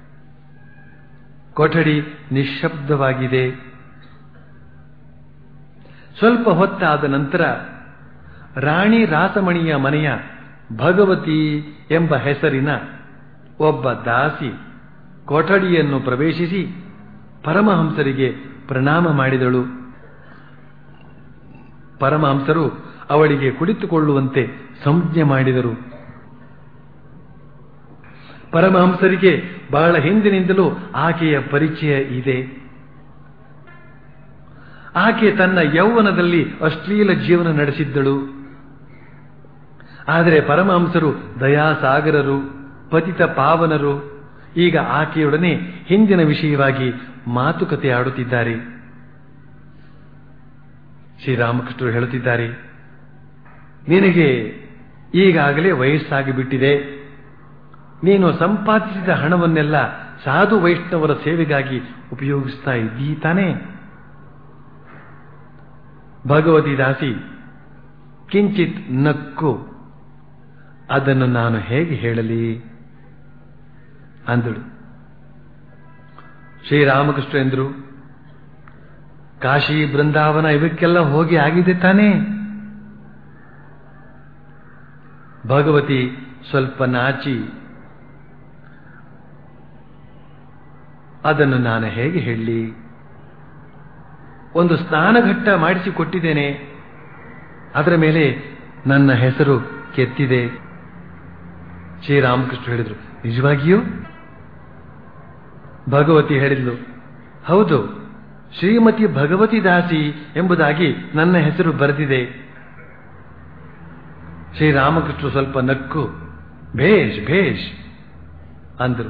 ಕೊಠಡಿ ನಿಶ್ಶಬ್ದವಾಗಿದೆ ಸ್ವಲ್ಪ ಹೊತ್ತಾದ ನಂತರ ರಾಣಿ ರಾಸಮಣಿಯ ಮನೆಯ ಭಗವತಿ ಎಂಬ ಹೆಸರಿನ ಒಬ್ಬ ದಾಸಿ ಕೊಠಡಿಯನ್ನು ಪ್ರವೇಶಿಸಿ ಪರಮಹಂಸರಿಗೆ ಪ್ರಣಾಮ ಮಾಡಿದಳು ಪರಮಹಂಸರು ಅವಳಿಗೆ ಕುಳಿತುಕೊಳ್ಳುವಂತೆ ಸಂಜ್ಞೆ ಮಾಡಿದರು ಪರಮಹಂಸರಿಗೆ ಬಹಳ ಹಿಂದಿನಿಂದಲೂ ಆಕೆಯ ಪರಿಚಯ ಇದೆ ಆಕೆ ತನ್ನ ಯೌವನದಲ್ಲಿ ಅಶ್ಲೀಲ ಜೀವನ ನಡೆಸಿದ್ದಳು ಆದರೆ ಪರಮಹಂಸರು ದಯಾಸಾಗರರು ಪತಿತ ಪಾವನರು ಈಗ ಆಕೆಯೊಡನೆ ಹಿಂದಿನ ವಿಷಯವಾಗಿ ಮಾತುಕತೆ ಆಡುತ್ತಿದ್ದಾರೆ ಶ್ರೀರಾಮಕೃಷ್ಣರು ಹೇಳುತ್ತಿದ್ದಾರೆ ನಿನಗೆ ಈಗಾಗಲೇ ವಯಸ್ಸಾಗಿ ಬಿಟ್ಟಿದೆ ನೀನು ಸಂಪಾದಿಸಿದ ಹಣವನ್ನೆಲ್ಲ ಸಾಧು ವೈಷ್ಣವರ ಸೇವೆಗಾಗಿ ಉಪಯೋಗಿಸ್ತಾ ಇದ್ದೀ ತಾನೇ ಭಗವತಿ ದಾಸಿ ಕಿಂಚಿತ್ ನಕ್ಕು ಅದನ್ನು ನಾನು ಹೇಗೆ ಹೇಳಲಿ ಅಂದಳು ಶ್ರೀರಾಮಕೃಷ್ಣ ಎಂದರು ಕಾಶಿ ಬೃಂದಾವನ ಇವಕ್ಕೆಲ್ಲ ಹೋಗಿ ಆಗಿದೆ ತಾನೇ ಭಗವತಿ ಸ್ವಲ್ಪ ನಾಚಿ ಅದನ್ನು ನಾನು ಹೇಗೆ ಹೇಳಲಿ ಒಂದು ಸ್ನಾನಘಟ್ಟ ಮಾಡಿಸಿಕೊಟ್ಟಿದ್ದೇನೆ ಅದರ ಮೇಲೆ ನನ್ನ ಹೆಸರು ಕೆತ್ತಿದೆ ಶ್ರೀರಾಮಕೃಷ್ಣ ಹೇಳಿದರು ನಿಜವಾಗಿಯೂ ಭಗವತಿ ಹೇಳಿದ್ಲು ಹೌದು ಶ್ರೀಮತಿ ಭಗವತಿ ದಾಸಿ ಎಂಬುದಾಗಿ ನನ್ನ ಹೆಸರು ಬರೆದಿದೆ ಶ್ರೀರಾಮಕೃಷ್ಣ ಸ್ವಲ್ಪ ನಕ್ಕು ಭೇಷ್ ಭೇಷ್ ಅಂದರು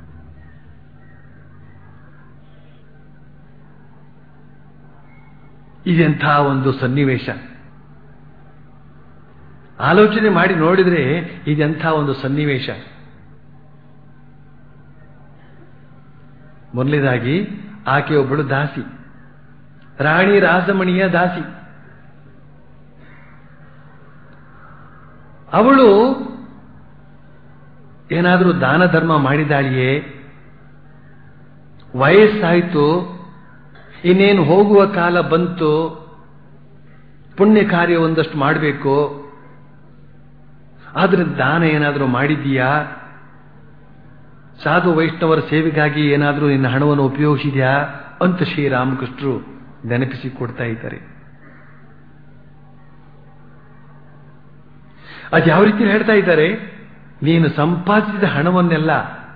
ಇದೆಂಥ ಒಂದು ಸನ್ನಿವೇಶ ಆಲೋಚನೆ ಮಾಡಿ ನೋಡಿದ್ರೆ ಇದೆಂಥ ಒಂದು ಸನ್ನಿವೇಶ ಮೊದಲನೇದಾಗಿ ಆಕೆ ಒಬ್ಬಳು ದಾಸಿ ರಾಣಿ ರಾಸಮಣಿಯ ದಾಸಿ ಅವಳು ಏನಾದರೂ ದಾನ ಧರ್ಮ ಮಾಡಿದಾಳಿಯೇ ವಯಸ್ಸಾಯಿತು ಇನ್ನೇನು ಹೋಗುವ ಕಾಲ ಬಂತು ಪುಣ್ಯ ಕಾರ್ಯ ಒಂದಷ್ಟು ಮಾಡಬೇಕು ಆದ್ರೆ ದಾನ ಏನಾದರೂ ಮಾಡಿದ್ದೀಯಾ ಸಾಧು ವೈಷ್ಣವರ ಸೇವೆಗಾಗಿ ಏನಾದರೂ ನಿನ್ನ ಹಣವನ್ನು ಉಪಯೋಗಿಸಿದ್ಯಾ ಅಂತ ಶ್ರೀರಾಮಕೃಷ್ಣರು ನೆನಪಿಸಿ ಕೊಡ್ತಾ ಇದ್ದಾರೆ ಅದು ಯಾವ ರೀತಿ ಹೇಳ್ತಾ ಇದ್ದಾರೆ ನೀನು ಸಂಪಾದಿಸಿದ ಹಣವನ್ನೆಲ್ಲ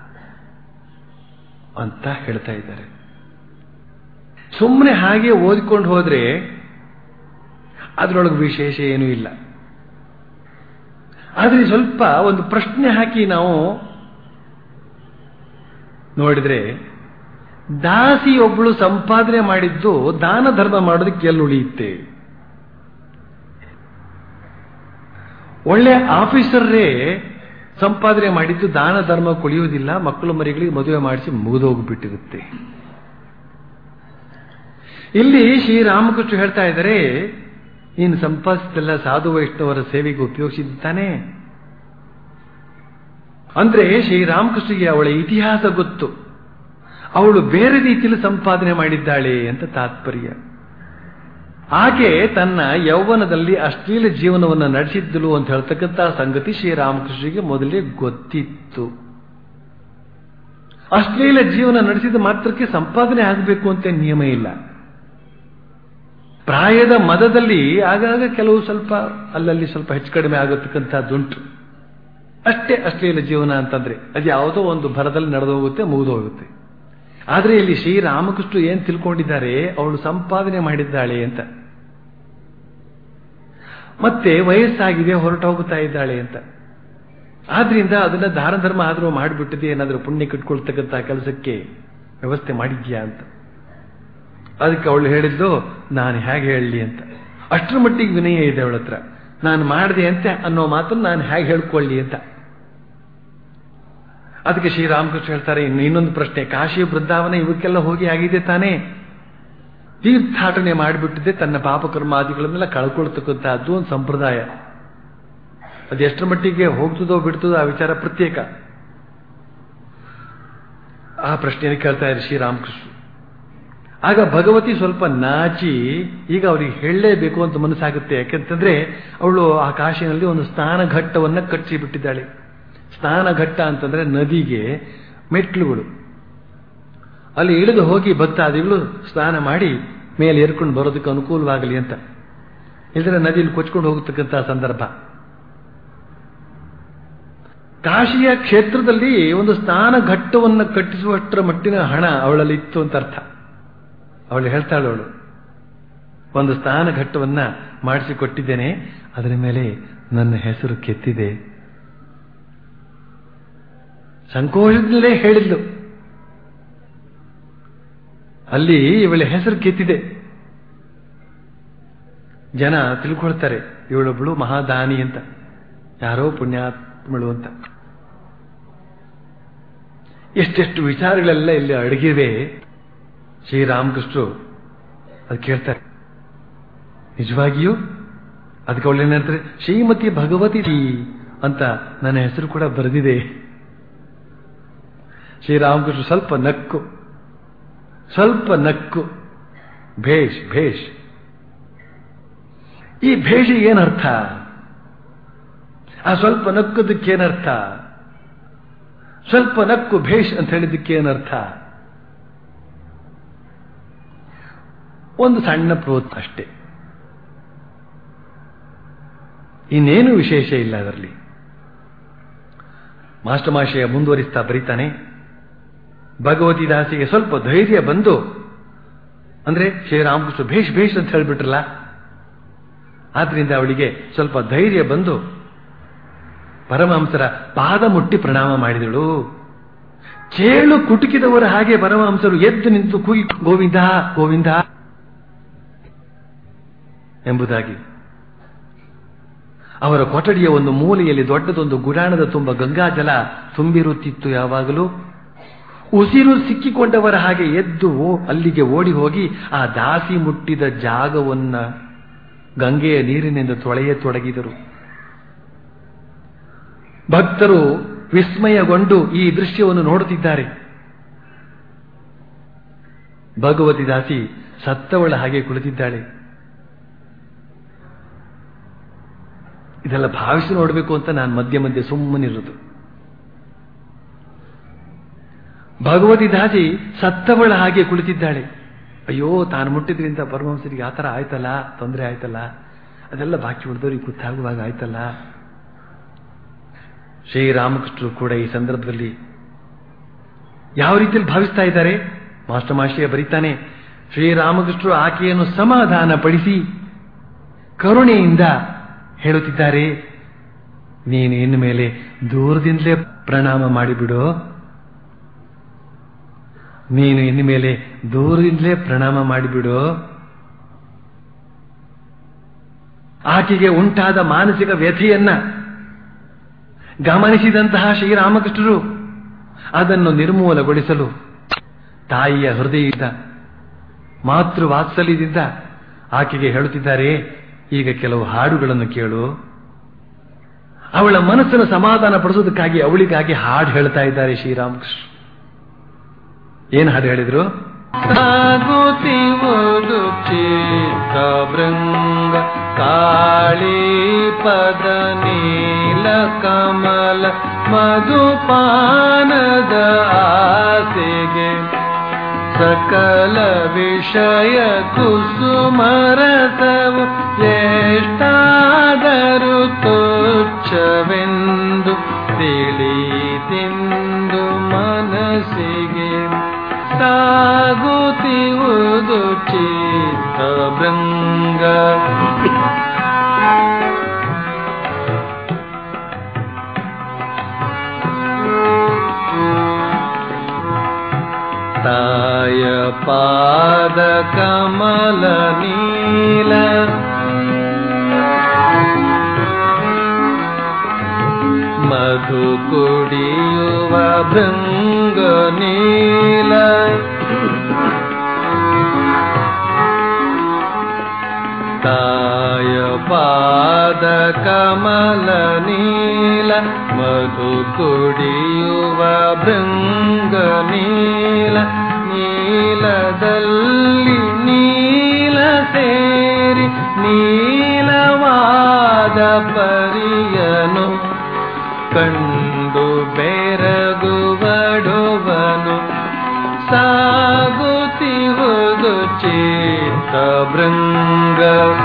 ಅಂತ ಹೇಳ್ತಾ ಇದ್ದಾರೆ ಸುಮ್ಮನೆ ಹಾಗೆ ಓದಿಕೊಂಡು ಹೋದ್ರೆ ಅದರೊಳಗೆ ವಿಶೇಷ ಏನೂ ಇಲ್ಲ ಆದರೆ ಸ್ವಲ್ಪ ಒಂದು ಪ್ರಶ್ನೆ ಹಾಕಿ ನಾವು ನೋಡಿದ್ರೆ ದಾಸಿಯೊಬ್ಬಳು ಸಂಪಾದನೆ ಮಾಡಿದ್ದು ದಾನ ಧರ್ಮ ಮಾಡೋದಕ್ಕೆ ಎಲ್ಲಿ ಉಳಿಯುತ್ತೆ ಒಳ್ಳೆ ಆಫೀಸರ್ರೇ ಸಂಪಾದನೆ ಮಾಡಿದ್ದು ದಾನ ಧರ್ಮ ಕೊಳಿಯುವುದಿಲ್ಲ ಮಕ್ಕಳು ಮರಿಗಳಿಗೆ ಮದುವೆ ಮಾಡಿಸಿ ಮುಗಿದೋಗ್ಬಿಟ್ಟಿರುತ್ತೆ ಇಲ್ಲಿ ಶ್ರೀರಾಮಕೃಷ್ಣ ಹೇಳ್ತಾ ಇದ್ದಾರೆ ನೀನು ಸಂಪಾದಿಸಿದೆಲ್ಲ ಸಾಧು ವೈಷ್ಣವರ ಸೇವೆಗೆ ಉಪಯೋಗಿಸಿದ್ದಾನೆ ಅಂದ್ರೆ ಶ್ರೀರಾಮಕೃಷ್ಣಗೆ ಅವಳ ಇತಿಹಾಸ ಗೊತ್ತು ಅವಳು ಬೇರೆ ರೀತಿಯಲ್ಲಿ ಸಂಪಾದನೆ ಮಾಡಿದ್ದಾಳೆ ಅಂತ ತಾತ್ಪರ್ಯ ಆಕೆ ತನ್ನ ಯೌವನದಲ್ಲಿ ಅಶ್ಲೀಲ ಜೀವನವನ್ನು ನಡೆಸಿದ್ದಳು ಅಂತ ಹೇಳ್ತಕ್ಕಂಥ ಸಂಗತಿ ಶ್ರೀರಾಮಕೃಷ್ಣಗೆ ಮೊದಲೇ ಗೊತ್ತಿತ್ತು ಅಶ್ಲೀಲ ಜೀವನ ನಡೆಸಿದ ಮಾತ್ರಕ್ಕೆ ಸಂಪಾದನೆ ಆಗಬೇಕು ಅಂತ ನಿಯಮ ಇಲ್ಲ ಪ್ರಾಯದ ಮದದಲ್ಲಿ ಆಗಾಗ ಕೆಲವು ಸ್ವಲ್ಪ ಅಲ್ಲಲ್ಲಿ ಸ್ವಲ್ಪ ಹೆಚ್ಚು ಕಡಿಮೆ ಆಗತಕ್ಕಂಥದ್ದುಂಟು ಅಷ್ಟೇ ಅಶ್ಲೀಲ ಜೀವನ ಅಂತಂದ್ರೆ ಅದು ಯಾವುದೋ ಒಂದು ಭರದಲ್ಲಿ ನಡೆದು ಹೋಗುತ್ತೆ ಮುಗಿದು ಹೋಗುತ್ತೆ ಆದ್ರೆ ಇಲ್ಲಿ ಶ್ರೀರಾಮಕೃಷ್ಣ ಏನ್ ತಿಳ್ಕೊಂಡಿದ್ದಾರೆ ಅವಳು ಸಂಪಾದನೆ ಮಾಡಿದ್ದಾಳೆ ಅಂತ ಮತ್ತೆ ವಯಸ್ಸಾಗಿದೆ ಹೊರಟು ಹೋಗುತ್ತಾ ಇದ್ದಾಳೆ ಅಂತ ಆದ್ರಿಂದ ಅದನ್ನ ದಾನ ಧರ್ಮ ಆದ್ರೂ ಮಾಡಿಬಿಟ್ಟಿದೆ ಏನಾದ್ರೂ ಪುಣ್ಯ ಕಟ್ಕೊಳ್ತಕ್ಕಂಥ ಕೆಲಸಕ್ಕೆ ವ್ಯವಸ್ಥೆ ಮಾಡಿದ್ಯಾ ಅಂತ ಅದಕ್ಕೆ ಅವಳು ಹೇಳಿದ್ದು ನಾನು ಹೇಗೆ ಹೇಳಲಿ ಅಂತ ಅಷ್ಟರ ಮಟ್ಟಿಗೆ ವಿನಯ ಇದೆ ಅವಳ ಹತ್ರ ನಾನು ಮಾಡಿದೆ ಅಂತೆ ಅನ್ನೋ ಮಾತನ್ನು ನಾನು ಹೇಗೆ ಹೇಳ್ಕೊಳ್ಳಿ ಅಂತ ಅದಕ್ಕೆ ಶ್ರೀರಾಮಕೃಷ್ಣ ಹೇಳ್ತಾರೆ ಇನ್ನು ಇನ್ನೊಂದು ಪ್ರಶ್ನೆ ಕಾಶಿ ಬೃಂದಾವನ ಇವಕ್ಕೆಲ್ಲ ಹೋಗಿ ಆಗಿದೆ ತಾನೇ ತೀರ್ಥಾಟನೆ ಮಾಡಿಬಿಟ್ಟಿದೆ ತನ್ನ ಪಾಪಕರ್ಮಾದಿಗಳನ್ನೆಲ್ಲ ಕಳ್ಕೊಳ್ತಕ್ಕಂಥದ್ದು ಒಂದು ಸಂಪ್ರದಾಯ ಅದು ಎಷ್ಟರ ಮಟ್ಟಿಗೆ ಹೋಗ್ತದೋ ಬಿಡ್ತದೋ ಆ ವಿಚಾರ ಪ್ರತ್ಯೇಕ ಆ ಪ್ರಶ್ನೆಯನ್ನು ಕೇಳ್ತಾ ಇದ್ದಾರೆ ಶ್ರೀರಾಮಕೃಷ್ಣ ಆಗ ಭಗವತಿ ಸ್ವಲ್ಪ ನಾಚಿ ಈಗ ಅವ್ರಿಗೆ ಹೇಳಲೇಬೇಕು ಅಂತ ಮನಸ್ಸಾಗುತ್ತೆ ಯಾಕೆಂತಂದ್ರೆ ಅವಳು ಆ ಕಾಶಿನಲ್ಲಿ ಒಂದು ಸ್ನಾನ ಘಟ್ಟವನ್ನ ಕಟ್ಟಿಸಿ ಬಿಟ್ಟಿದ್ದಾಳೆ ಸ್ನಾನ ಘಟ್ಟ ಅಂತಂದ್ರೆ ನದಿಗೆ ಮೆಟ್ಲುಗಳು ಅಲ್ಲಿ ಇಳಿದು ಹೋಗಿ ಭಕ್ತಾದಿಗಳು ಸ್ನಾನ ಮಾಡಿ ಮೇಲೆ ಏರ್ಕೊಂಡು ಬರೋದಕ್ಕೆ ಅನುಕೂಲವಾಗಲಿ ಅಂತ ಇಲ್ಲದ್ರೆ ನದಿಯಲ್ಲಿ ಕೊಚ್ಕೊಂಡು ಹೋಗತಕ್ಕಂತಹ ಸಂದರ್ಭ ಕಾಶಿಯ ಕ್ಷೇತ್ರದಲ್ಲಿ ಒಂದು ಸ್ನಾನ ಘಟ್ಟವನ್ನು ಕಟ್ಟಿಸುವಷ್ಟರ ಮಟ್ಟಿನ ಹಣ ಅವಳಲ್ಲಿ ಇತ್ತು ಅಂತ ಅರ್ಥ ಅವಳು ಹೇಳ್ತಾಳು ಅವಳು ಒಂದು ಸ್ನಾನ ಘಟ್ಟವನ್ನ ಮಾಡಿಸಿಕೊಟ್ಟಿದ್ದೇನೆ ಅದರ ಮೇಲೆ ನನ್ನ ಹೆಸರು ಕೆತ್ತಿದೆ ಸಂಕೋಚದಲ್ಲೇ ಹೇಳಿದ್ಲು ಅಲ್ಲಿ ಇವಳ ಹೆಸರು ಕೆತ್ತಿದೆ ಜನ ತಿಳ್ಕೊಳ್ತಾರೆ ಇವಳೊಬ್ಳು ಮಹಾದಾನಿ ಅಂತ ಯಾರೋ ಪುಣ್ಯಾತ್ಮಳು ಅಂತ ಎಷ್ಟೆಷ್ಟು ವಿಚಾರಗಳೆಲ್ಲ ಇಲ್ಲಿ ಅಡಗಿವೆ ಶ್ರೀರಾಮಕೃಷ್ಣರು ಅದು ಕೇಳ್ತಾರೆ ನಿಜವಾಗಿಯೂ ಅದಕ್ಕೆ ಅವಳು ಏನಂತಾರೆ ಶ್ರೀಮತಿ ಭಗವತಿ ಅಂತ ನನ್ನ ಹೆಸರು ಕೂಡ ಬರೆದಿದೆ ಶ್ರೀರಾಮಕೃಷ್ಣ ಸ್ವಲ್ಪ ನಕ್ಕು ಸ್ವಲ್ಪ ನಕ್ಕು ಭೇಷ್ ಭೇಷ್ ಈ ಭೇಷ ಏನರ್ಥ ಆ ಸ್ವಲ್ಪ ನಕ್ಕದಕ್ಕೇನರ್ಥ ಸ್ವಲ್ಪ ನಕ್ಕು ಭೇಷ್ ಅಂತ ಹೇಳಿದ್ದಕ್ಕೇನರ್ಥ ಒಂದು ಸಣ್ಣ ಪ್ರೋತ್ ಅಷ್ಟೇ ಇನ್ನೇನು ವಿಶೇಷ ಇಲ್ಲ ಅದರಲ್ಲಿ ಮಾಸ್ಟರ್ ಮಾಶಯ ಮುಂದುವರಿಸ್ತಾ ಬರೀತಾನೆ ಭಗವತಿ ದಾಸಿಗೆ ಸ್ವಲ್ಪ ಧೈರ್ಯ ಬಂದು ಅಂದ್ರೆ ಶ್ರೀರಾಮಕೃಷ್ಣ ಭೇಷ್ ಭೇಷ್ ಅಂತ ಹೇಳ್ಬಿಟ್ರಲ್ಲ ಆದ್ರಿಂದ ಅವಳಿಗೆ ಸ್ವಲ್ಪ ಧೈರ್ಯ ಬಂದು ಪರಮಹಂಸರ ಪಾದ ಮುಟ್ಟಿ ಪ್ರಣಾಮ ಮಾಡಿದಳು ಚೇಳು ಕುಟುಕಿದವರ ಹಾಗೆ ಪರಮಹಂಸರು ಎದ್ದು ನಿಂತು ಕೂಗಿ ಗೋವಿಂದ ಗೋವಿಂದ ಎಂಬುದಾಗಿ ಅವರ ಕೊಠಡಿಯ ಒಂದು ಮೂಲೆಯಲ್ಲಿ ದೊಡ್ಡದೊಂದು ಗುಡಾಣದ ತುಂಬ ಗಂಗಾಜಲ ತುಂಬಿರುತ್ತಿತ್ತು ಯಾವಾಗಲೂ ಉಸಿರು ಸಿಕ್ಕಿಕೊಂಡವರ ಹಾಗೆ ಎದ್ದು ಅಲ್ಲಿಗೆ ಓಡಿ ಹೋಗಿ ಆ ದಾಸಿ ಮುಟ್ಟಿದ ಜಾಗವನ್ನ ಗಂಗೆಯ ನೀರಿನಿಂದ ತೊಳೆಯತೊಡಗಿದರು ಭಕ್ತರು ವಿಸ್ಮಯಗೊಂಡು ಈ ದೃಶ್ಯವನ್ನು ನೋಡುತ್ತಿದ್ದಾರೆ ಭಗವತಿ ದಾಸಿ ಸತ್ತವಳ ಹಾಗೆ ಕುಳಿತಿದ್ದಾಳೆ ಇದೆಲ್ಲ ಭಾವಿಸಿ ನೋಡಬೇಕು ಅಂತ ನಾನು ಮಧ್ಯೆ ಮಧ್ಯೆ ಸುಮ್ಮನಿರೋದು ಭಗವತಿ ದಾಸಿ ಸತ್ತವಳ ಹಾಗೆ ಕುಳಿತಿದ್ದಾಳೆ ಅಯ್ಯೋ ತಾನು ಮುಟ್ಟಿದ್ರಿಂದ ಪರಮಹಂಸರಿಗೆ ಆ ಥರ ಆಯ್ತಲ್ಲ ತೊಂದರೆ ಆಯ್ತಲ್ಲ ಅದೆಲ್ಲ ಬಾಕಿ ಉಳಿದವ್ರಿಗೆ ಗೊತ್ತಾಗುವಾಗ ಆಯ್ತಲ್ಲ ಶ್ರೀರಾಮಕೃಷ್ಣರು ಕೂಡ ಈ ಸಂದರ್ಭದಲ್ಲಿ ಯಾವ ರೀತಿಯಲ್ಲಿ ಭಾವಿಸ್ತಾ ಇದ್ದಾರೆ ಮಾಸ್ಟರ್ ಮಾಶಿಯ ಬರೀತಾನೆ ಶ್ರೀರಾಮಕೃಷ್ಣರು ಆಕೆಯನ್ನು ಸಮಾಧಾನ ಪಡಿಸಿ ಕರುಣೆಯಿಂದ ಹೇಳುತ್ತಿದ್ದಾರೆ ನೀನು ಇನ್ನು ಮೇಲೆ ದೂರದಿಂದಲೇ ಪ್ರಣಾಮ ಮಾಡಿಬಿಡು ನೀನು ಇನ್ನು ಮೇಲೆ ದೂರದಿಂದಲೇ ಪ್ರಣಾಮ ಮಾಡಿಬಿಡು ಆಕೆಗೆ ಉಂಟಾದ ಮಾನಸಿಕ ವ್ಯಥೆಯನ್ನ ಗಮನಿಸಿದಂತಹ ಶ್ರೀರಾಮಕೃಷ್ಣರು ಅದನ್ನು ನಿರ್ಮೂಲಗೊಳಿಸಲು ತಾಯಿಯ ಹೃದಯದಿಂದ ಮಾತೃ ವಾತ್ಸಲ್ಯದಿಂದ ಆಕೆಗೆ ಹೇಳುತ್ತಿದ್ದಾರೆ ಈಗ ಕೆಲವು ಹಾಡುಗಳನ್ನು ಕೇಳು ಅವಳ ಮನಸ್ಸನ್ನು ಸಮಾಧಾನ ಪಡಿಸೋದಕ್ಕಾಗಿ ಅವಳಿಗಾಗಿ ಹಾಡು ಹೇಳ್ತಾ ಇದ್ದಾರೆ ಶ್ರೀರಾಮಕೃಷ್ಣ ಏನ್ ಹಾಡು ಹೇಳಿದ್ರು ಸಾಗುತ್ತಿವುದು ಚಿತ್ತಭೃಂಗ ಕಾಳಿ ಪದ ನೀಲ ಕಮಲ ಮಧುಪಾನದ ಆಸೆಗೆ ಸಕಲ ವಿಷಯ ಕುಸುಮರಸವು ಎಷ್ಟಾದರೂ ತುಚ್ಛವೆಂದು ತಿಳಿತಿಂದು ಮನಸ್ಸಿಗೆ ಸಾಗುತ್ತಿವುದು ಚಿತ್ತಭೃಂಗ ತಾಯ ಪಾದ ಕಮಲ ನೀಲ ಮಧು ಕುಡಿಯುವ ಭೃಂಗ ನೀಲ ತಾಯ ಪಾದ ಕಮಲ ನೀಲ ಮಧು ಕುಡಿಯುವ ಭೃಂಗ ನೀಲ ನೀಲದಲ್ಲಿ ನೀಲ ಸೇರಿ ನೀಲವಾದ ಪರಿಯನು ಕಂಡು ಬೆರಗುವಡುವನು ಸಾಗುತ್ತಿಹುದು ಚಿತ್ತ ಭೃಂಗ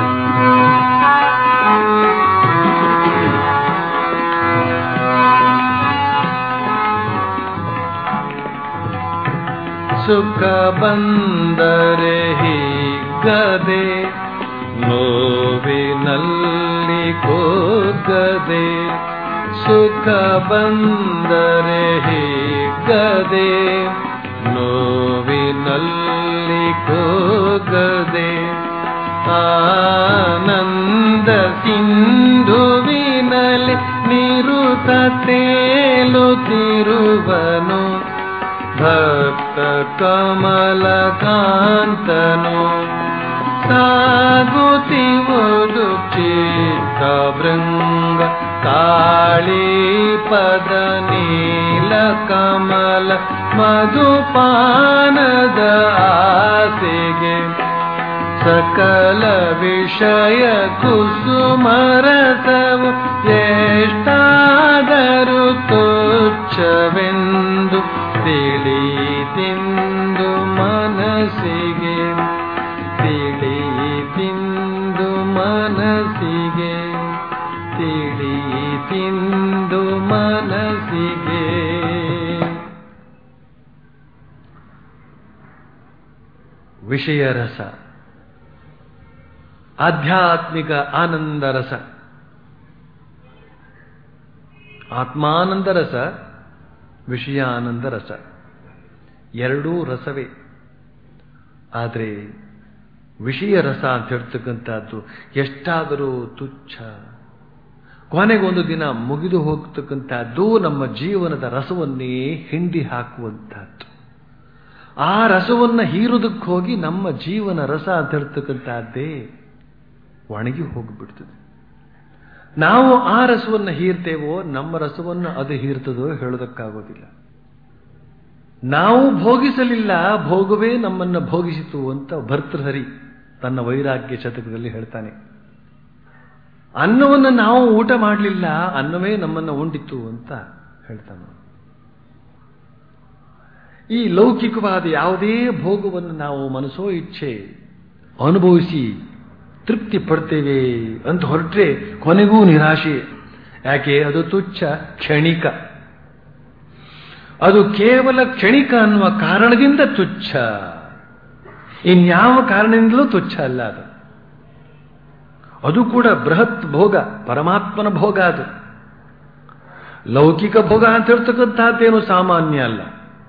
ಸುಖ ಬಂದರೆ ಹೀಗದೆ ನೋವಿನಲ್ಲಿ ಕೋಗದೆ ಸುಖ ಬಂದರೆ ಹೀಗದೆ ನೋವಿನಲ್ಲಿ ಕೋಗದೆ ಆನಂದ ಸಿಂಧುವಿನಲ್ಲಿ ನಿರುತ ತೇಲುತ್ತಿರುವನು ಭಕ್ತ ಕಮಲ ಕಾಂತನು ಸಾಗುತ್ತಿವುದು ಚಿತ್ತ ಭೃಂಗ ಕಾಳಿ ಪದ ನೀಲ ಕಮಲ ಮಧುಪಾನದ ಆಸೆಗೆ ಸಕಲ ವಿಷಯ ಕುಸುಮರಸವು ಎಷ್ಟಾದರೂ ತುಚ್ಛವೆಂದು ತಿಳಿತಿಂದು ಮನಸ್ಸಿಗೆ ತಿಳಿತಿಂದು ಮನಸ್ಸಿಗೆ ತಿಳಿತಿಂದು ಮನಸ್ಸಿಗೆ ವಿಷಯ ರಸ ಆಧ್ಯಾತ್ಮಿಕ ಆನಂದ ರಸ ಆತ್ಮಾನಂದ ರಸ ವಿಷಯಾನಂದ ರಸ ಎರಡೂ ರಸವೇ ಆದರೆ ವಿಷಯ ರಸ ಅಂತ ಹೇಳ್ತಕ್ಕಂಥದ್ದು ಎಷ್ಟಾದರೂ ತುಚ್ಛ ಕೊನೆಗೊಂದು ದಿನ ಮುಗಿದು ಹೋಗ್ತಕ್ಕಂಥದ್ದು ನಮ್ಮ ಜೀವನದ ರಸವನ್ನೇ ಹಿಂಡಿ ಹಾಕುವಂತಹದ್ದು ಆ ರಸವನ್ನ ಹೀರೋದಕ್ಕೆ ಹೋಗಿ ನಮ್ಮ ಜೀವನ ರಸ ಅಂತ ಹೇಳ್ತಕ್ಕಂಥದ್ದೇ ಒಣಗಿ ಹೋಗಿಬಿಡ್ತದೆ ನಾವು ಆ ರಸವನ್ನು ಹೀರ್ತೇವೋ ನಮ್ಮ ರಸವನ್ನು ಅದು ಹೀರ್ತದೋ ಹೇಳೋದಕ್ಕಾಗೋದಿಲ್ಲ ನಾವು ಭೋಗಿಸಲಿಲ್ಲ ಭೋಗವೇ ನಮ್ಮನ್ನು ಭೋಗಿಸಿತು ಅಂತ ಭರ್ತೃಹರಿ ತನ್ನ ವೈರಾಗ್ಯ ಶತಕದಲ್ಲಿ ಹೇಳ್ತಾನೆ ಅನ್ನವನ್ನು ನಾವು ಊಟ ಮಾಡಲಿಲ್ಲ ಅನ್ನವೇ ನಮ್ಮನ್ನು ಉಂಡಿತು ಅಂತ ಹೇಳ್ತಾನೆ ಈ ಲೌಕಿಕವಾದ ಯಾವುದೇ ಭೋಗವನ್ನು ನಾವು ಮನಸ್ಸೋ ಇಚ್ಛೆ ಅನುಭವಿಸಿ ತೃಪ್ತಿ ಪಡ್ತೇವೆ ಅಂತ ಹೊರಟ್ರೆ ಕೊನೆಗೂ ನಿರಾಶೆ ಯಾಕೆ ಅದು ತುಚ್ಛ ಕ್ಷಣಿಕ ಅದು ಕೇವಲ ಕ್ಷಣಿಕ ಅನ್ನುವ ಕಾರಣದಿಂದ ತುಚ್ಛ ಇನ್ಯಾವ ಕಾರಣದಿಂದಲೂ ತುಚ್ಛ ಅಲ್ಲ ಅದು ಅದು ಕೂಡ ಬೃಹತ್ ಭೋಗ ಪರಮಾತ್ಮನ ಭೋಗ ಅದು ಲೌಕಿಕ ಭೋಗ ಅಂತ ಹೇಳ್ತಕ್ಕಂಥದ್ದೇನು ಸಾಮಾನ್ಯ ಅಲ್ಲ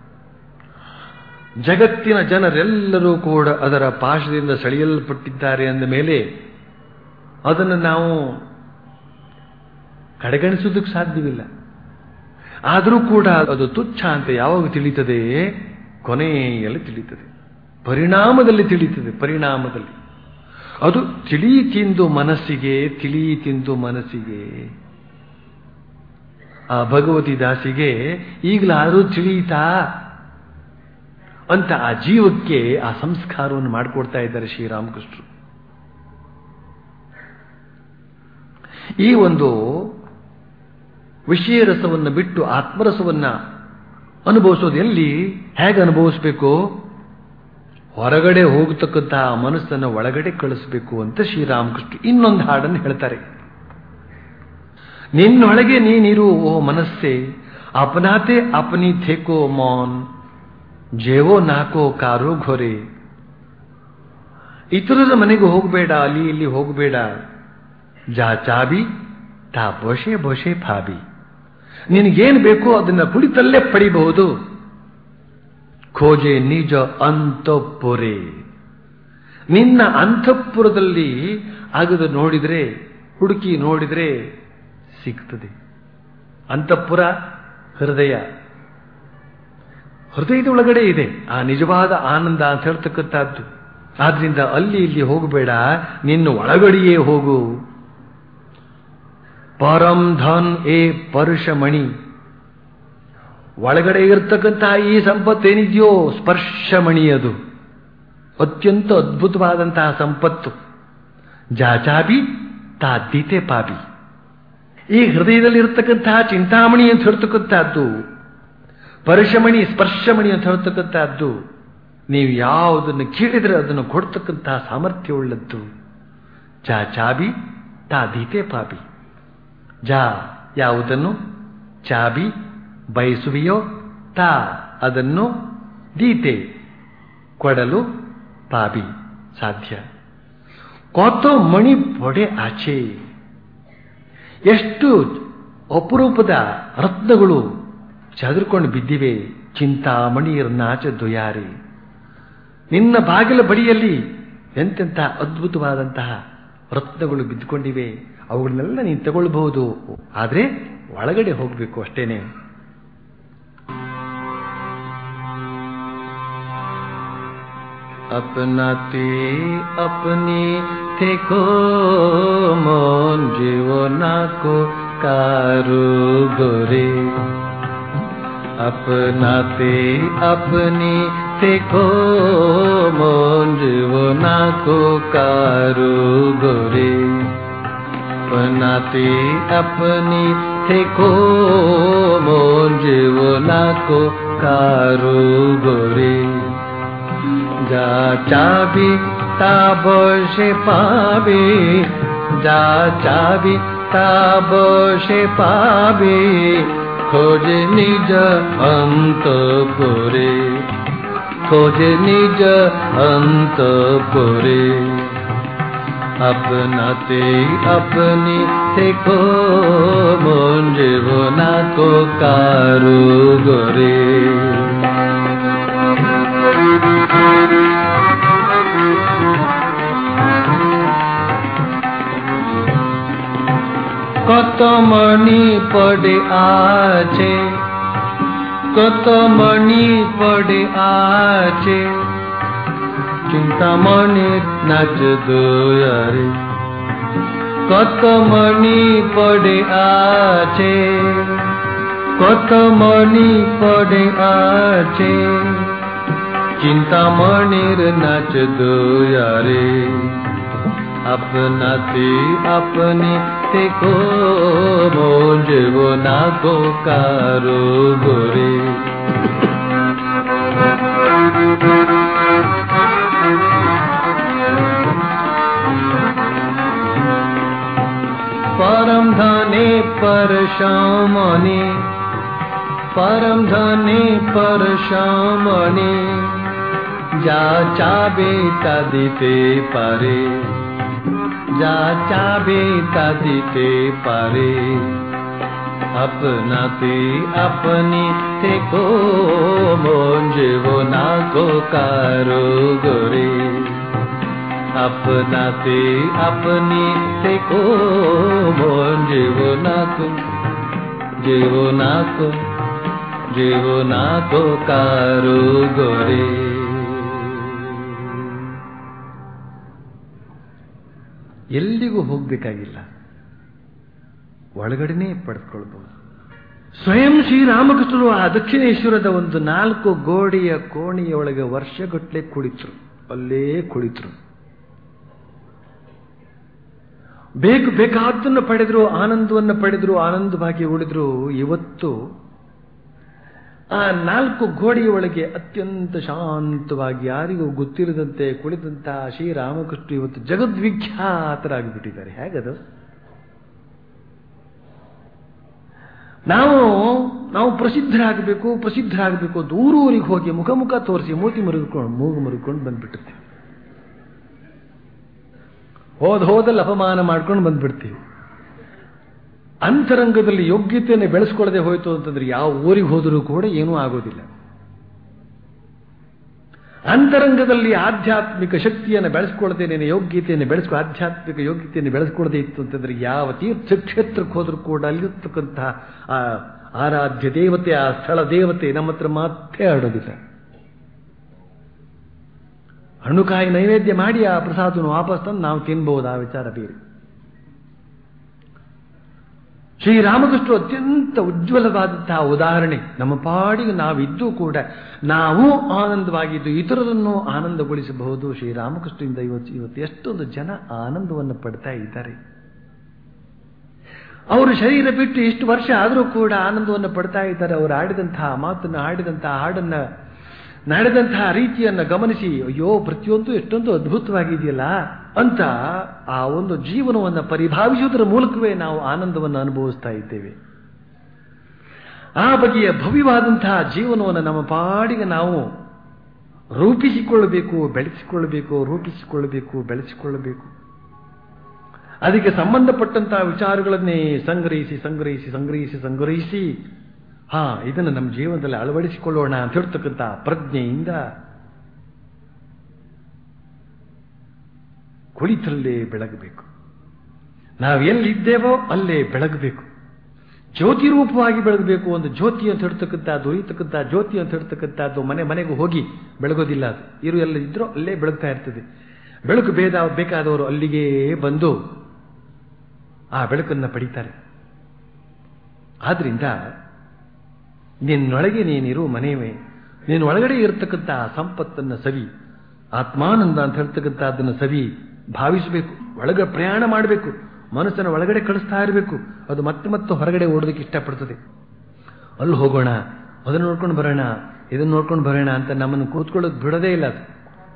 ಜಗತ್ತಿನ ಜನರೆಲ್ಲರೂ ಕೂಡ ಅದರ ಪಾಶದಿಂದ ಸೆಳೆಯಲ್ಪಟ್ಟಿದ್ದಾರೆ ಅಂದ ಮೇಲೆ ಅದನ್ನು ನಾವು ಕಡೆಗಣಿಸೋದಕ್ಕೆ ಸಾಧ್ಯವಿಲ್ಲ ಆದರೂ ಕೂಡ ಅದು ತುಚ್ಛ ಅಂತ ಯಾವಾಗ ತಿಳಿತದೆ ಕೊನೆಯಲ್ಲಿ ತಿಳಿತದೆ ಪರಿಣಾಮದಲ್ಲಿ ತಿಳಿತದೆ ಪರಿಣಾಮದಲ್ಲಿ ಅದು ತಿಳಿಯಿತೆಂದು ಮನಸ್ಸಿಗೆ ತಿಳಿಯಿತೆಂದು ಮನಸ್ಸಿಗೆ ಆ ಭಗವತಿ ದಾಸಿಗೆ ಈಗಲಾದರೂ ತಿಳಿಯಿತಾ ಅಂತ ಆ ಜೀವಕ್ಕೆ ಆ ಸಂಸ್ಕಾರವನ್ನು ಮಾಡಿಕೊಡ್ತಾ ಇದ್ದಾರೆ ಶ್ರೀರಾಮಕೃಷ್ಣರು ಈ ಒಂದು ವಿಷಯ ರಸವನ್ನು ಬಿಟ್ಟು ಆತ್ಮರಸವನ್ನ ಅನುಭವಿಸೋದು ಎಲ್ಲಿ ಹೇಗೆ ಅನುಭವಿಸಬೇಕು ಹೊರಗಡೆ ಹೋಗತಕ್ಕಂತಹ ಮನಸ್ಸನ್ನು ಒಳಗಡೆ ಕಳಿಸಬೇಕು ಅಂತ ಶ್ರೀರಾಮಕೃಷ್ಣ ಇನ್ನೊಂದು ಹಾಡನ್ನು ಹೇಳ್ತಾರೆ ನಿನ್ನೊಳಗೆ ನೀನಿರು ಓ ಮನಸ್ಸೆ ಅಪನಾತೆ ಅಪನಿ ಥೇಕೋ ಮೌನ್ ಜೇವೋ ನಾಕೋ ಕಾರೋ ಘೊರೆ ಇತರರ ಮನೆಗೆ ಹೋಗಬೇಡ ಅಲ್ಲಿ ಇಲ್ಲಿ ಹೋಗಬೇಡ ಜಾ ಚಾಬಿ ತಾ ಬೊಷೆ ಬೊಷೆ ಫಾಬಿ ನಿನಗೇನು ಬೇಕೋ ಅದನ್ನ ಕುಳಿತಲ್ಲೇ ಪಡಿಬಹುದು ಖೋಜೆ ನಿಜ ಅಂತಃಪುರೆ ನಿನ್ನ ಅಂತಃಪುರದಲ್ಲಿ ಆಗದು ನೋಡಿದ್ರೆ ಹುಡುಕಿ ನೋಡಿದ್ರೆ ಸಿಗ್ತದೆ ಅಂತಃಪುರ ಹೃದಯ ಹೃದಯದ ಒಳಗಡೆ ಇದೆ ಆ ನಿಜವಾದ ಆನಂದ ಅಂತ ಹೇಳ್ತಕ್ಕಂಥದ್ದು ಆದ್ರಿಂದ ಅಲ್ಲಿ ಇಲ್ಲಿ ಹೋಗಬೇಡ ನಿನ್ನ ಒಳಗಡೆಯೇ ಹೋಗು ಪರಂ ಧನ್ ಎ ಪರುಷಮಣಿ ಒಳಗಡೆ ಇರತಕ್ಕಂತಹ ಈ ಸಂಪತ್ತೇನಿದೆಯೋ ಸ್ಪರ್ಶಮಣಿ ಅದು ಅತ್ಯಂತ ಅದ್ಭುತವಾದಂತಹ ಸಂಪತ್ತು ಜಾಚಾಬಿ ತಾ ದೀತೆ ಪಾಬಿ ಈ ಹೃದಯದಲ್ಲಿ ಇರತಕ್ಕಂತಹ ಚಿಂತಾಮಣಿ ಅಂತ ಹೇಳ್ತಕ್ಕಂಥದ್ದು ಪರುಷಮಣಿ ಸ್ಪರ್ಶಮಣಿ ಅಂತ ಹೇಳ್ತಕ್ಕಂಥದ್ದು ನೀವು ಯಾವುದನ್ನು ಕೇಳಿದರೆ ಅದನ್ನು ಕೊಡ್ತಕ್ಕಂತಹ ಸಾಮರ್ಥ್ಯ ಉಳ್ಳದ್ದು ಜಾ ಚಾಬಿ ತಾ ದೀತೆ ಪಾಬಿ ಜಾ ಯಾವುದನ್ನು ಚಾಬಿ ಬಯಸುವೆಯೋ ತಾ ಅದನ್ನು ದೀತೆ ಕೊಡಲು ಪಾಬಿ ಸಾಧ್ಯ ಕೊತ್ತೋ ಮಣಿ ಪೊಡೆ ಆಚೆ ಎಷ್ಟು ಅಪರೂಪದ ರತ್ನಗಳು ಚದುರ್ಕೊಂಡು ಬಿದ್ದಿವೆ ಚಿಂತಾಮಣಿಯರನ್ನಾಚ ದುಯಾರಿ ನಿನ್ನ ಬಾಗಿಲ ಬಳಿಯಲ್ಲಿ ಎಂತೆಂಥ ಅದ್ಭುತವಾದಂತಹ ರತ್ನಗಳು ಬಿದ್ದುಕೊಂಡಿವೆ ಅವುಗಳನ್ನೆಲ್ಲ ನೀನು ತಗೊಳ್ಬಹುದು ಆದರೆ ಒಳಗಡೆ ಹೋಗಬೇಕು ಅಷ್ಟೇನೆ अपनाते अपने थे को মন জীবনাকো কারু গোরে अपनाते अपने थे को মন জীবনাকো কারু গোরে अपनाते अपने थे को মন জীবনাকো কারু গোরে যা চাবি তা বসে পাবে যা চাবি তা বসে পাবে খোঁজ নিজ অন্তপুরে খোঁজ নিজ অন্তপুরে अपनाते अपनी থেকো মন জীবনা কো কারু গরে কত মণি পড়ে আছে কত মণি পড়ে আছে চিন্তামণির নাচ দুয়ারে কত মণি পড়ে আছে কত মণি পড়ে আছে চিন্তামণির নাচ দুয়ারে अपनाते अपने থেকো মন জীবনা গো কারো গোরে परम धने परशामने परम धने परशामने যা চাবে তা দিতে পারে যা চাবে তা দিতে পারে अपनाते अपनी থেকো মন জীবনা গো কারো গোরে अपनाते अपनी থেকো মন জীবনা গো জীবনা গো জীবনা গো কারো গোরে ಎಲ್ಲಿಗೂ ಹೋಗಬೇಕಾಗಿಲ್ಲ ಒಳಗಡೆನೇ ಪಡೆದುಕೊಳ್ಬಹುದು ಸ್ವಯಂ ಶ್ರೀರಾಮಕೃಷ್ಣರು ಆ ದಕ್ಷಿಣೇಶ್ವರದ ಒಂದು ನಾಲ್ಕು ಗೋಡೆಯ ಕೋಣೆಯೊಳಗೆ ವರ್ಷಗಟ್ಟಲೆ ಕುಳಿತರು ಅಲ್ಲೇ ಕುಳಿತರು ಬೇಕು ಬೇಕಾದ್ದನ್ನು ಪಡೆದ್ರು ಆನಂದವನ್ನು ಪಡೆದ್ರು ಆನಂದವಾಗಿ ಉಳಿದ್ರು ಇವತ್ತು ಆ ನಾಲ್ಕು ಗೋಡೆಯ ಒಳಗೆ ಅತ್ಯಂತ ಶಾಂತವಾಗಿ ಯಾರಿಗೂ ಗೊತ್ತಿರದಂತೆ ಕುಳಿತಂತಹ ಶ್ರೀರಾಮಕೃಷ್ಣ ಇವತ್ತು ಜಗದ್ವಿಖ್ಯಾತರಾಗಿಬಿಟ್ಟಿದ್ದಾರೆ ಹೇಗದು ನಾವು ನಾವು ಪ್ರಸಿದ್ಧರಾಗಬೇಕು ಪ್ರಸಿದ್ಧರಾಗಬೇಕು ದೂರೂರಿಗೆ ಹೋಗಿ ಮುಖ ಮುಖ ತೋರಿಸಿ ಮೂತಿ ಮುರುಗಿಕೊಂಡು ಮೂಗು ಮುರುಗಿಕೊಂಡು ಬಂದ್ಬಿಟ್ಟಿರ್ತೀವಿ ಹೋದ ಹೋದಲ್ಲಿ ಅಪಮಾನ ಮಾಡ್ಕೊಂಡು ಬಂದ್ಬಿಡ್ತೀವಿ ಅಂತರಂಗದಲ್ಲಿ ಯೋಗ್ಯತೆಯನ್ನು ಬೆಳೆಸ್ಕೊಳ್ಳದೆ ಹೋಯಿತು ಅಂತಂದ್ರೆ ಯಾವ ಊರಿಗೆ ಹೋದರೂ ಕೂಡ ಏನೂ ಆಗೋದಿಲ್ಲ ಅಂತರಂಗದಲ್ಲಿ ಆಧ್ಯಾತ್ಮಿಕ ಶಕ್ತಿಯನ್ನು ಬೆಳೆಸ್ಕೊಳ್ಳದೆ ನೀನು ಯೋಗ್ಯತೆಯನ್ನು ಬೆಳೆಸ್ಕೊ ಆಧ್ಯಾತ್ಮಿಕ ಯೋಗ್ಯತೆಯನ್ನು ಬೆಳೆಸ್ಕೊಳ್ಳದೆ ಇತ್ತು ಅಂತಂದ್ರೆ ಯಾವ ತೀರ್ಥಕ್ಷೇತ್ರಕ್ಕೆ ಹೋದರೂ ಕೂಡ ಅಲ್ಲಿರ್ತಕ್ಕಂತಹ ಆ ಆರಾಧ್ಯ ದೇವತೆ ಆ ಸ್ಥಳ ದೇವತೆ ನಮ್ಮ ಹತ್ರ ಮಾತೇ ಆಡೋದಿಲ್ಲ ಹಣ್ಣುಕಾಯಿ ನೈವೇದ್ಯ ಮಾಡಿ ಆ ಪ್ರಸಾದವನ್ನು ವಾಪಸ್ ತಂದು ನಾವು ತಿನ್ಬಹುದು ಆ ವಿಚಾರ ಬೇರೆ ಶ್ರೀರಾಮಕೃಷ್ಣರು ಅತ್ಯಂತ ಉಜ್ವಲವಾದಂತಹ ಉದಾಹರಣೆ ನಮ್ಮ ಪಾಡಿಗೆ ನಾವಿದ್ದು ಕೂಡ ನಾವು ಆನಂದವಾಗಿದ್ದು ಇತರರನ್ನು ಆನಂದಗೊಳಿಸಬಹುದು ಶ್ರೀರಾಮಕೃಷ್ಣರಿಂದ ಇವತ್ತು ಇವತ್ತು ಎಷ್ಟೊಂದು ಜನ ಆನಂದವನ್ನು ಪಡ್ತಾ ಇದ್ದಾರೆ ಅವರು ಶರೀರ ಬಿಟ್ಟು ಇಷ್ಟು ವರ್ಷ ಆದರೂ ಕೂಡ ಆನಂದವನ್ನು ಪಡ್ತಾ ಇದ್ದಾರೆ ಅವರು ಆಡಿದಂತಹ ಮಾತನ್ನು ಆಡಿದಂತಹ ಹಾಡನ್ನ ನಡೆದಂತಹ ರೀತಿಯನ್ನು ಗಮನಿಸಿ ಅಯ್ಯೋ ಪ್ರತಿಯೊಂದು ಎಷ್ಟೊಂದು ಅದ್ಭುತವಾಗಿದೆಯಲ್ಲ ಅಂತ ಆ ಒಂದು ಜೀವನವನ್ನು ಪರಿಭಾವಿಸುವುದರ ಮೂಲಕವೇ ನಾವು ಆನಂದವನ್ನು ಅನುಭವಿಸ್ತಾ ಇದ್ದೇವೆ ಆ ಬಗೆಯ ಭವ್ಯವಾದಂತಹ ಜೀವನವನ್ನು ನಮ್ಮ ಪಾಡಿಗೆ ನಾವು ರೂಪಿಸಿಕೊಳ್ಳಬೇಕು ಬೆಳೆಸಿಕೊಳ್ಳಬೇಕು ರೂಪಿಸಿಕೊಳ್ಳಬೇಕು ಬೆಳೆಸಿಕೊಳ್ಳಬೇಕು ಅದಕ್ಕೆ ಸಂಬಂಧಪಟ್ಟಂತಹ ವಿಚಾರಗಳನ್ನೇ ಸಂಗ್ರಹಿಸಿ ಸಂಗ್ರಹಿಸಿ ಸಂಗ್ರಹಿಸಿ ಸಂಗ್ರಹಿಸಿ ಹಾ ಇದನ್ನು ನಮ್ಮ ಜೀವನದಲ್ಲಿ ಅಳವಡಿಸಿಕೊಳ್ಳೋಣ ಅಂತ ಹೇಳ್ತಕ್ಕಂಥ ಪ್ರಜ್ಞೆಯಿಂದ ಕುಳಿತಲ್ಲೇ ಬೆಳಗಬೇಕು ನಾವು ಎಲ್ಲಿದ್ದೇವೋ ಅಲ್ಲೇ ಬೆಳಗಬೇಕು ಜ್ಯೋತಿ ರೂಪವಾಗಿ ಬೆಳಗಬೇಕು ಒಂದು ಜ್ಯೋತಿ ಅಂತ ಹೇಳ್ತಕ್ಕಂಥದ್ದು ಉರಿತಕ್ಕಂಥ ಜ್ಯೋತಿ ಅಂತ ಹೇಳ್ತಕ್ಕಂಥದ್ದು ಮನೆ ಮನೆಗೂ ಹೋಗಿ ಬೆಳಗೋದಿಲ್ಲ ಅದು ಇರು ಎಲ್ಲ ಇದ್ರೂ ಅಲ್ಲೇ ಬೆಳಗ್ತಾ ಇರ್ತದೆ ಬೆಳಕು ಭೇದ ಬೇಕಾದವರು ಅಲ್ಲಿಗೆ ಬಂದು ಆ ಬೆಳಕನ್ನು ಪಡಿತಾರೆ ಆದ್ರಿಂದ ನಿನ್ನೊಳಗೆ ನೀನಿರು ಮನೆಯವೇ ನೀನು ಒಳಗಡೆ ಇರತಕ್ಕಂಥ ಸಂಪತ್ತನ್ನು ಸವಿ ಆತ್ಮಾನಂದ ಅಂತ ಹೇಳ್ತಕ್ಕಂಥದ್ದನ್ನು ಸವಿ ಭಾವಿಸಬೇಕು ಒಳಗೆ ಪ್ರಯಾಣ ಮಾಡಬೇಕು ಮನಸ್ಸನ್ನು ಒಳಗಡೆ ಕಳಿಸ್ತಾ ಇರಬೇಕು ಅದು ಮತ್ತೆ ಮತ್ತೆ ಹೊರಗಡೆ ಓಡೋದಕ್ಕೆ ಇಷ್ಟಪಡ್ತದೆ ಅಲ್ಲಿ ಹೋಗೋಣ ಅದನ್ನು ನೋಡ್ಕೊಂಡು ಬರೋಣ ಇದನ್ನು ನೋಡ್ಕೊಂಡು ಬರೋಣ ಅಂತ ನಮ್ಮನ್ನು ಕೂತ್ಕೊಳ್ಳೋದು ಬಿಡೋದೇ ಇಲ್ಲ ಅದು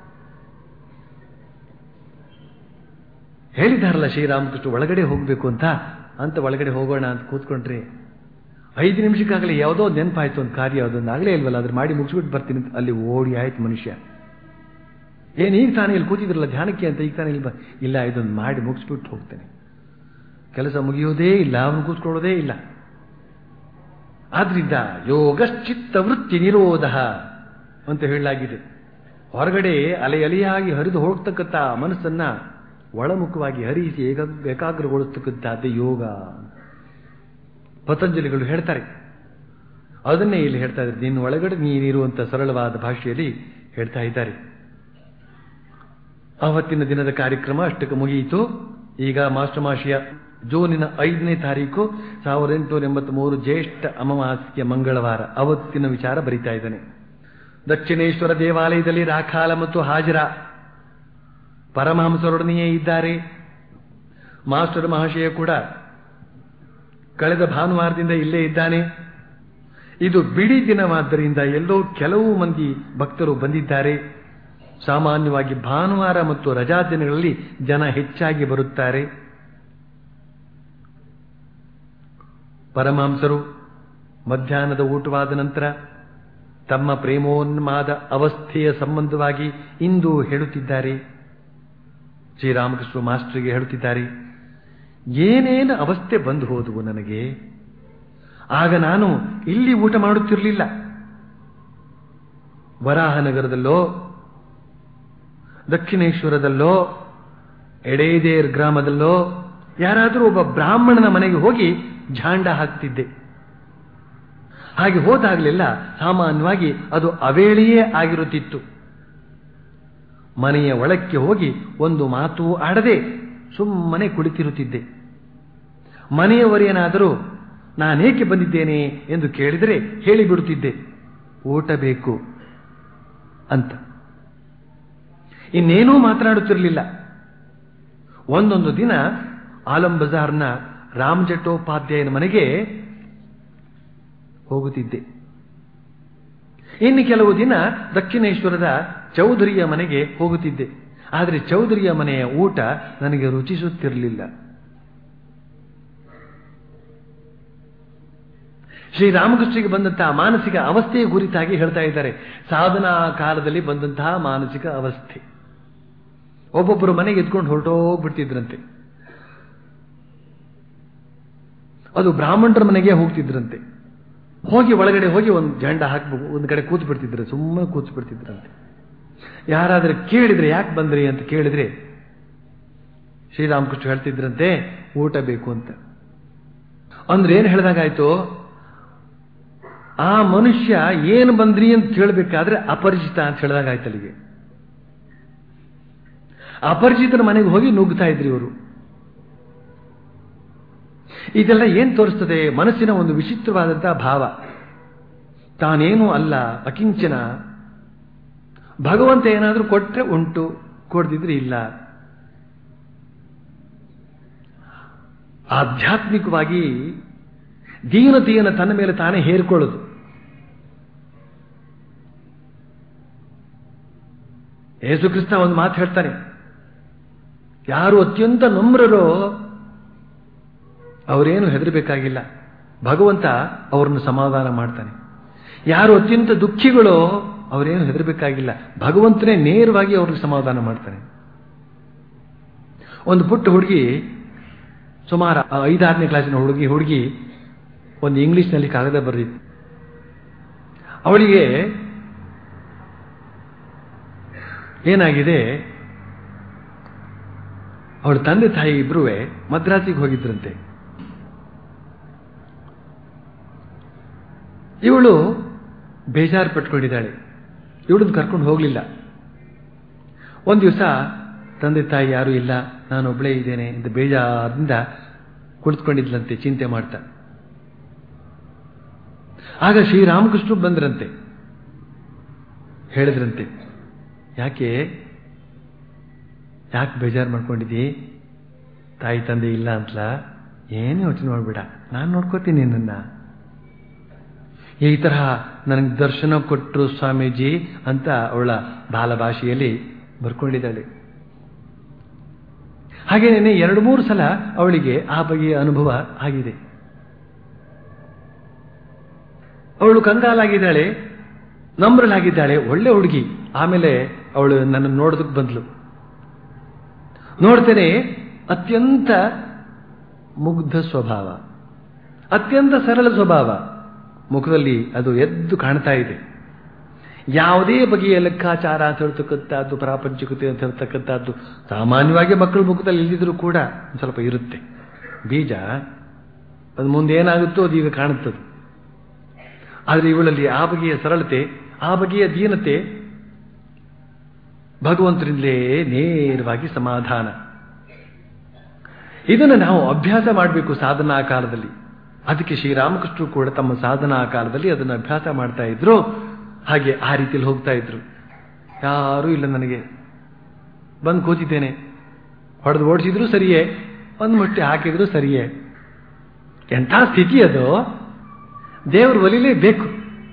ಹೇಳಿದಾರಲ್ಲ ಶ್ರೀರಾಮಕೃಷ್ಣ ಒಳಗಡೆ ಹೋಗಬೇಕು ಅಂತ ಅಂತ ಒಳಗಡೆ ಹೋಗೋಣ ಅಂತ ಕೂತ್ಕೊಂಡ್ರೆ ಐದು ನಿಮಿಷಕ್ಕಾಗಲೇ ಯಾವುದೋ ನೆನಪಾಯ್ತು ಒಂದು ಕಾರ್ಯ ಅದೊಂದು ಆಗಲೇ ಇಲ್ವಲ್ಲ ಅದ್ರ ಮಾಡಿ ಮುಗಿಸ್ಬಿಟ್ಟು ಬರ್ತೀನಿ ಅಂತ ಅಲ್ಲಿ ಓಡಿ ಆಯ್ತು ಮನುಷ್ಯ ಏನು ಈಗ ತಾನೇ ಇಲ್ಲಿ ಕೂತಿದ್ರಲ್ಲ ಧ್ಯಾನಕ್ಕೆ ಅಂತ ಈಗ ತಾನೇ ಇಲ್ಲಿ ಬ ಇಲ್ಲ ಇದೊಂದು ಮಾಡಿ ಮುಗಿಸ್ಬಿಟ್ಟು ಹೋಗ್ತೇನೆ ಕೆಲಸ ಮುಗಿಯೋದೇ ಇಲ್ಲ ಅವನು ಕೂತ್ಕೊಳ್ಳೋದೇ ಇಲ್ಲ ಆದ್ರಿಂದ ಯೋಗಶ್ಚಿತ್ತ ವೃತ್ತಿ ನಿರೋಧ ಅಂತ ಹೇಳಲಾಗಿದೆ ಹೊರಗಡೆ ಅಲೆ ಅಲೆಯಾಗಿ ಹರಿದು ಹೋಗ್ತಕ್ಕಂಥ ಮನಸ್ಸನ್ನ ಒಳಮುಖವಾಗಿ ಹರಿಸಿ ಏಕ ಏಕಾಗ್ರಗೊಳಿಸ್ತಕ್ಕಂಥದ್ದೇ ಯೋಗ ಪತಂಜಲಿಗಳು ಹೇಳ್ತಾರೆ ಅದನ್ನೇ ಇಲ್ಲಿ ಹೇಳ್ತಾ ಇದ್ದಾರೆ ನಿನ್ನ ಒಳಗಡೆ ನೀನಿರುವಂತ ಸರಳವಾದ ಭಾಷೆಯಲ್ಲಿ ಹೇಳ್ತಾ ಇದ್ದಾರೆ ಆವತ್ತಿನ ದಿನದ ಕಾರ್ಯಕ್ರಮ ಅಷ್ಟಕ್ಕೆ ಮುಗಿಯಿತು ಈಗ ಮಾಸ್ಟರ್ ಮಾಷಿಯ ಜೂನಿನ ಐದನೇ ತಾರೀಕು ಸಾವಿರದ ಎಂಟುನೂರ ಎಂಬತ್ಮೂರು ಜ್ಯೇಷ್ಠ ಅಮಾವಾಸ್ಯ ಮಂಗಳವಾರ ಅವತ್ತಿನ ವಿಚಾರ ಬರಿತಾ ಇದ್ದಾನೆ ದಕ್ಷಿಣೇಶ್ವರ ದೇವಾಲಯದಲ್ಲಿ ರಾಖಾಲ ಮತ್ತು ಹಾಜರ ಪರಮಹಂಸರೊಡನೆಯೇ ಇದ್ದಾರೆ ಮಾಸ್ಟರ್ ಮಹಾಶಯ ಕೂಡ ಕಳೆದ ಭಾನುವಾರದಿಂದ ಇಲ್ಲೇ ಇದ್ದಾನೆ ಇದು ಬಿಡಿ ದಿನವಾದ್ದರಿಂದ ಎಲ್ಲೋ ಕೆಲವು ಮಂದಿ ಭಕ್ತರು ಬಂದಿದ್ದಾರೆ ಸಾಮಾನ್ಯವಾಗಿ ಭಾನುವಾರ ಮತ್ತು ರಜಾ ದಿನಗಳಲ್ಲಿ ಜನ ಹೆಚ್ಚಾಗಿ ಬರುತ್ತಾರೆ ಪರಮಹಂಸರು ಮಧ್ಯಾಹ್ನದ ಊಟವಾದ ನಂತರ ತಮ್ಮ ಪ್ರೇಮೋನ್ಮಾದ ಅವಸ್ಥೆಯ ಸಂಬಂಧವಾಗಿ ಇಂದು ಹೇಳುತ್ತಿದ್ದಾರೆ ಶ್ರೀರಾಮಕೃಷ್ಣ ಮಾಸ್ಟರ್ಗೆ ಹೇಳುತ್ತಿದ್ದಾರೆ ಏನೇನು ಅವಸ್ಥೆ ಬಂದು ಹೋದವು ನನಗೆ ಆಗ ನಾನು ಇಲ್ಲಿ ಊಟ ಮಾಡುತ್ತಿರಲಿಲ್ಲ ವರಾಹನಗರದಲ್ಲೋ ದಕ್ಷಿಣೇಶ್ವರದಲ್ಲೋ ಎಡೇದೇರ್ ಗ್ರಾಮದಲ್ಲೋ ಯಾರಾದರೂ ಒಬ್ಬ ಬ್ರಾಹ್ಮಣನ ಮನೆಗೆ ಹೋಗಿ ಝಾಂಡ ಹಾಕ್ತಿದ್ದೆ ಹಾಗೆ ಹೋದಾಗಲೆಲ್ಲ ಸಾಮಾನ್ಯವಾಗಿ ಅದು ಅವೇಳೆಯೇ ಆಗಿರುತ್ತಿತ್ತು ಮನೆಯ ಒಳಕ್ಕೆ ಹೋಗಿ ಒಂದು ಮಾತು ಆಡದೆ ಸುಮ್ಮನೆ ಕುಳಿತಿರುತ್ತಿದ್ದೆ ಮನೆಯವರೇನಾದರೂ ನಾನೇಕೆ ಬಂದಿದ್ದೇನೆ ಎಂದು ಕೇಳಿದರೆ ಹೇಳಿಬಿಡುತ್ತಿದ್ದೆ ಊಟ ಬೇಕು ಅಂತ ಇನ್ನೇನೂ ಮಾತನಾಡುತ್ತಿರಲಿಲ್ಲ ಒಂದೊಂದು ದಿನ ಆಲಂ ಬಜಾರ್ನ ರಾಮ್ ಜಟ್ಟೋಪಾಧ್ಯಾಯನ ಮನೆಗೆ ಹೋಗುತ್ತಿದ್ದೆ ಇನ್ನು ಕೆಲವು ದಿನ ದಕ್ಷಿಣೇಶ್ವರದ ಚೌಧರಿಯ ಮನೆಗೆ ಹೋಗುತ್ತಿದ್ದೆ ಆದರೆ ಚೌಧರಿಯ ಮನೆಯ ಊಟ ನನಗೆ ರುಚಿಸುತ್ತಿರಲಿಲ್ಲ ಶ್ರೀರಾಮಕೃಷ್ಣಗೆ ಬಂದಂತಹ ಮಾನಸಿಕ ಅವಸ್ಥೆಯ ಕುರಿತಾಗಿ ಹೇಳ್ತಾ ಇದ್ದಾರೆ ಸಾಧನಾ ಕಾಲದಲ್ಲಿ ಬಂದಂತಹ ಮಾನಸಿಕ ಅವಸ್ಥೆ ಒಬ್ಬೊಬ್ಬರು ಮನೆಗೆ ಎದ್ಕೊಂಡು ಹೊರಟೋಗ್ಬಿಡ್ತಿದ್ರಂತೆ ಅದು ಬ್ರಾಹ್ಮಣರ ಮನೆಗೆ ಹೋಗ್ತಿದ್ರಂತೆ ಹೋಗಿ ಒಳಗಡೆ ಹೋಗಿ ಒಂದು ಜಂಡ ಹಾಕ್ಬೇಕು ಒಂದು ಕಡೆ ಕೂತು ಬಿಡ್ತಿದ್ರು ಸುಮ್ಮನೆ ಕೂತು ಬಿಡ್ತಿದ್ರಂತೆ ಯಾರಾದ್ರೆ ಕೇಳಿದ್ರೆ ಯಾಕೆ ಬಂದ್ರಿ ಅಂತ ಕೇಳಿದ್ರೆ ಶ್ರೀರಾಮಕೃಷ್ಣ ಹೇಳ್ತಿದ್ರಂತೆ ಊಟ ಬೇಕು ಅಂತ ಅಂದ್ರೆ ಏನ್ ಹೇಳ್ದಾಗಾಯ್ತು ಆ ಮನುಷ್ಯ ಏನು ಬಂದ್ರಿ ಅಂತ ಕೇಳಬೇಕಾದ್ರೆ ಅಪರಿಚಿತ ಅಂತ ಹೇಳಿದಾಗಾಯ್ತು ಅಲ್ಲಿಗೆ ಅಪರಿಚಿತರ ಮನೆಗೆ ಹೋಗಿ ನುಗ್ಗುತ್ತಾ ಇದ್ರಿ ಇವರು ಇದೆಲ್ಲ ಏನ್ ತೋರಿಸ್ತದೆ ಮನಸ್ಸಿನ ಒಂದು ವಿಚಿತ್ರವಾದಂತಹ ಭಾವ ತಾನೇನೂ ಅಲ್ಲ ಅಕಿಂಚನ ಭಗವಂತ ಏನಾದರೂ ಕೊಟ್ರೆ ಉಂಟು ಕೊಡ್ದಿದ್ರೆ ಇಲ್ಲ ಆಧ್ಯಾತ್ಮಿಕವಾಗಿ ದೀನತೆಯನ್ನು ತನ್ನ ಮೇಲೆ ತಾನೇ ಹೇರಿಕೊಳ್ಳೋದು ಯೇಸು ಕ್ರಿಸ್ತ ಒಂದು ಮಾತು ಹೇಳ್ತಾನೆ ಯಾರು ಅತ್ಯಂತ ನಮ್ರರೋ ಅವರೇನು ಹೆದರಬೇಕಾಗಿಲ್ಲ ಭಗವಂತ ಅವರನ್ನು ಸಮಾಧಾನ ಮಾಡ್ತಾನೆ ಯಾರು ಅತ್ಯಂತ ದುಃಖಿಗಳೋ ಅವರೇನು ಹೆದರಬೇಕಾಗಿಲ್ಲ ಭಗವಂತನೇ ನೇರವಾಗಿ ಅವ್ರಿಗೆ ಸಮಾಧಾನ ಮಾಡ್ತಾನೆ ಒಂದು ಪುಟ್ಟ ಹುಡುಗಿ ಸುಮಾರು ಐದಾರನೇ ಕ್ಲಾಸಿನ ಹುಡುಗಿ ಹುಡುಗಿ ಒಂದು ಇಂಗ್ಲಿಷ್ನಲ್ಲಿ ಕಾಗದ ಬರೆದಿತ್ತು ಅವಳಿಗೆ ಏನಾಗಿದೆ ಅವಳ ತಂದೆ ತಾಯಿ ಇಬ್ರು ಮದ್ರಾಸಿಗೆ ಹೋಗಿದ್ರಂತೆ ಇವಳು ಬೇಜಾರು ಪಟ್ಕೊಂಡಿದ್ದಾಳೆ ಇವಳನ್ನು ಕರ್ಕೊಂಡು ಹೋಗಲಿಲ್ಲ ಒಂದು ದಿವಸ ತಂದೆ ತಾಯಿ ಯಾರೂ ಇಲ್ಲ ನಾನು ಒಬ್ಬಳೇ ಇದ್ದೇನೆ ಅಂತ ಬೇಜಾರಿಂದ ಕುಳಿತುಕೊಂಡಿದ್ಲಂತೆ ಚಿಂತೆ ಮಾಡ್ತಾ ಆಗ ಶ್ರೀರಾಮಕೃಷ್ಣ ಬಂದ್ರಂತೆ ಹೇಳಿದ್ರಂತೆ ಯಾಕೆ ಯಾಕೆ ಬೇಜಾರು ಮಾಡ್ಕೊಂಡಿದ್ದೀ ತಾಯಿ ತಂದೆ ಇಲ್ಲ ಅಂತಲ ಏನು ಯೋಚನೆ ಮಾಡಬೇಡ ನಾನು ನೋಡ್ಕೋತೀನಿ ನಿನ್ನ ಈ ತರಹ ನನಗೆ ದರ್ಶನ ಕೊಟ್ಟರು ಸ್ವಾಮೀಜಿ ಅಂತ ಅವಳ ಬಾಲಭಾಷೆಯಲ್ಲಿ ಬರ್ಕೊಂಡಿದ್ದಾಳೆ ಹಾಗೇನೆ ಎರಡು ಮೂರು ಸಲ ಅವಳಿಗೆ ಆ ಬಗೆಯ ಅನುಭವ ಆಗಿದೆ ಅವಳು ಕಂಗಾಲಾಗಿದ್ದಾಳೆ ನಮ್ರಲಾಗಿದ್ದಾಳೆ ಒಳ್ಳೆ ಹುಡುಗಿ ಆಮೇಲೆ ಅವಳು ನನ್ನ ನೋಡೋದಕ್ಕೆ ಬಂದ್ಲು ನೋಡ್ತೇನೆ ಅತ್ಯಂತ ಮುಗ್ಧ ಸ್ವಭಾವ ಅತ್ಯಂತ ಸರಳ ಸ್ವಭಾವ ಮುಖದಲ್ಲಿ ಅದು ಎದ್ದು ಕಾಣ್ತಾ ಇದೆ ಯಾವುದೇ ಬಗೆಯ ಲೆಕ್ಕಾಚಾರ ಅಂತ ಹೇಳ್ತಕ್ಕಂಥದ್ದು ಪ್ರಾಪಂಚಿಕತೆ ಅಂತ ಹೇಳ್ತಕ್ಕಂಥದ್ದು ಸಾಮಾನ್ಯವಾಗಿ ಮಕ್ಕಳ ಮುಖದಲ್ಲಿ ಇಲ್ದಿದ್ರು ಕೂಡ ಒಂದು ಸ್ವಲ್ಪ ಇರುತ್ತೆ ಬೀಜ ಅದು ಮುಂದೆ ಏನಾಗುತ್ತೋ ಅದು ಈಗ ಕಾಣುತ್ತದೆ ಆದರೆ ಇವಳಲ್ಲಿ ಆ ಬಗೆಯ ಸರಳತೆ ಆ ಬಗೆಯ ದೀನತೆ ಭಗವಂತರಿಂದಲೇ ನೇರವಾಗಿ ಸಮಾಧಾನ ಇದನ್ನು ನಾವು ಅಭ್ಯಾಸ ಮಾಡಬೇಕು ಸಾಧನಾ ಕಾಲದಲ್ಲಿ ಅದಕ್ಕೆ ಶ್ರೀರಾಮಕೃಷ್ಣರು ಕೂಡ ತಮ್ಮ ಸಾಧನಾ ಕಾಲದಲ್ಲಿ ಅದನ್ನು ಅಭ್ಯಾಸ ಮಾಡ್ತಾ ಇದ್ರು ಹಾಗೆ ಆ ರೀತಿಯಲ್ಲಿ ಹೋಗ್ತಾ ಇದ್ರು ಯಾರೂ ಇಲ್ಲ ನನಗೆ ಬಂದು ಕೂತಿದ್ದೇನೆ ಹೊಡೆದು ಓಡಿಸಿದ್ರು ಸರಿಯೇ ಒಂದು ಮೊಟ್ಟೆ ಹಾಕಿದ್ರು ಸರಿಯೇ ಎಂಥ ಸ್ಥಿತಿ ಅದು ದೇವರು ಒಲಿಲೇಬೇಕು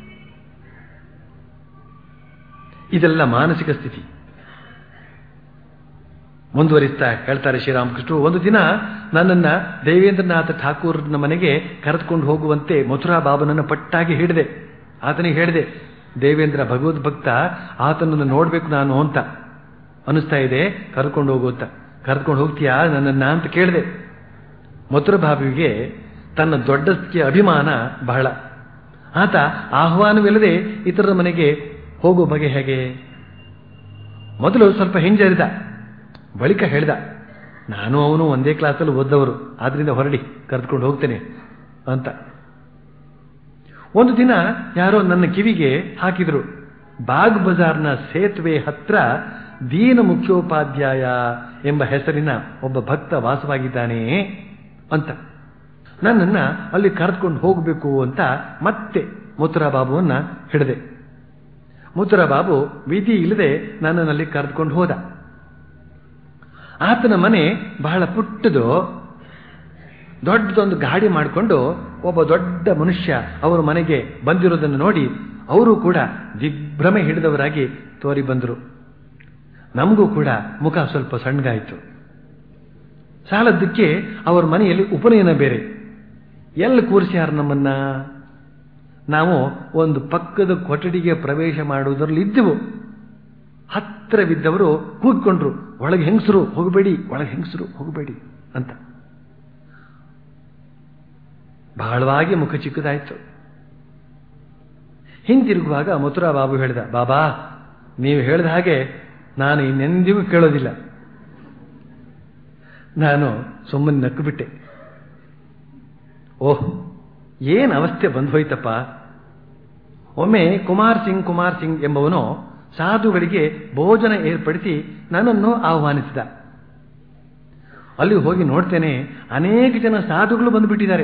ಇದೆಲ್ಲ ಮಾನಸಿಕ ಸ್ಥಿತಿ ಮುಂದುವರಿಸ್ತಾ ಹೇಳ್ತಾರೆ ಶ್ರೀರಾಮಕೃಷ್ಣರು ಒಂದು ದಿನ ನನ್ನನ್ನ ದೇವೇಂದ್ರನಾಥ ಠಾಕೂರ್ನ ಮನೆಗೆ ಕರೆದುಕೊಂಡು ಹೋಗುವಂತೆ ಮಥುರಾ ಬಾಬನನ್ನು ಪಟ್ಟಾಗಿ ಹಿಡಿದೆ ಆತನಿಗೆ ಹೇಳಿದೆ ದೇವೇಂದ್ರ ಭಗವದ್ ಭಕ್ತ ಆತನನ್ನು ನೋಡ್ಬೇಕು ನಾನು ಅಂತ ಅನಿಸ್ತಾ ಇದೆ ಕರ್ಕೊಂಡು ಹೋಗು ಅಂತ ಕರ್ಕೊಂಡು ಹೋಗ್ತೀಯಾ ನನ್ನನ್ನ ಅಂತ ಕೇಳಿದೆ ಮಥುರ ಬಾಬುವಿಗೆ ತನ್ನ ದೊಡ್ಡಸ್ತಿಯ ಅಭಿಮಾನ ಬಹಳ ಆತ ಆಹ್ವಾನವಿಲ್ಲದೆ ಇತರರ ಮನೆಗೆ ಹೋಗೋ ಬಗೆ ಹೇಗೆ ಮೊದಲು ಸ್ವಲ್ಪ ಹಿಂಜರಿದ ಬಳಿಕ ಹೇಳ್ದ ನಾನು ಅವನು ಒಂದೇ ಕ್ಲಾಸಲ್ಲಿ ಓದ್ದವರು ಆದ್ರಿಂದ ಹೊರಡಿ ಕರೆದುಕೊಂಡು ಹೋಗ್ತೇನೆ ಅಂತ ಒಂದು ದಿನ ಯಾರೋ ನನ್ನ ಕಿವಿಗೆ ಹಾಕಿದ್ರು ಬಾಗ್ ಬಜಾರ್ನ ಸೇತುವೆ ಹತ್ರ ದೀನ ಮುಖ್ಯೋಪಾಧ್ಯಾಯ ಎಂಬ ಹೆಸರಿನ ಒಬ್ಬ ಭಕ್ತ ವಾಸವಾಗಿದ್ದಾನೆ ಅಂತ ನನ್ನನ್ನು ಅಲ್ಲಿ ಕರೆದುಕೊಂಡು ಹೋಗಬೇಕು ಅಂತ ಮತ್ತೆ ಮುತ್ತುರಾ ಬಾಬುವನ್ನ ಹಿಡಿದೆ ಮುತ್ತುರಾ ಬಾಬು ವಿಧಿ ಇಲ್ಲದೆ ನನ್ನನ್ನಲ್ಲಿ ಕರೆದುಕೊಂಡು ಹೋದ ಆತನ ಮನೆ ಬಹಳ ಪುಟ್ಟದು ದೊಡ್ಡದೊಂದು ಗಾಡಿ ಮಾಡಿಕೊಂಡು ಒಬ್ಬ ದೊಡ್ಡ ಮನುಷ್ಯ ಅವರ ಮನೆಗೆ ಬಂದಿರೋದನ್ನು ನೋಡಿ ಅವರು ಕೂಡ ದಿಗ್ಭ್ರಮೆ ಹಿಡಿದವರಾಗಿ ತೋರಿ ಬಂದರು ನಮಗೂ ಕೂಡ ಮುಖ ಸ್ವಲ್ಪ ಸಣ್ಣಗಾಯಿತು ಸಾಲದ್ದಕ್ಕೆ ಅವರ ಮನೆಯಲ್ಲಿ ಉಪನಯನ ಬೇರೆ ಎಲ್ಲಿ ಕೂರಿಸ್ಯಾರ ನಮ್ಮನ್ನ ನಾವು ಒಂದು ಪಕ್ಕದ ಕೊಠಡಿಗೆ ಪ್ರವೇಶ ಮಾಡುವುದರಲ್ಲಿ ಇದ್ದೆವು ಹತ್ತಿರವಿದ್ದವರು ಕೂತ್ಕೊಂಡ್ರು ಒಳಗೆ ಹೆಂಗಸರು ಹೋಗಬೇಡಿ ಒಳಗೆ ಹೆಂಗಸರು ಹೋಗಬೇಡಿ ಅಂತ ಬಹಳವಾಗಿ ಮುಖ ಚಿಕ್ಕದಾಯ್ತು ಹಿಂತಿರುಗುವಾಗ ಮಥುರಾ ಬಾಬು ಹೇಳಿದ ಬಾಬಾ ನೀವು ಹೇಳಿದ ಹಾಗೆ ನಾನು ಇನ್ನೆಂದಿಗೂ ಕೇಳೋದಿಲ್ಲ ನಾನು ಸುಮ್ಮನೆ ನಕ್ಕು ಬಿಟ್ಟೆ ಓಹ್ ಏನ್ ಅವಸ್ಥೆ ಬಂದು ಹೋಯ್ತಪ್ಪ ಒಮ್ಮೆ ಕುಮಾರ್ ಸಿಂಗ್ ಕುಮಾರ್ ಸಿಂಗ್ ಎಂಬವನು ಸಾಧುಗಳಿಗೆ ಭೋಜನ ಏರ್ಪಡಿಸಿ ನನ್ನನ್ನು ಆಹ್ವಾನಿಸಿದ ಅಲ್ಲಿ ಹೋಗಿ ನೋಡ್ತೇನೆ ಅನೇಕ ಜನ ಸಾಧುಗಳು ಬಂದುಬಿಟ್ಟಿದ್ದಾರೆ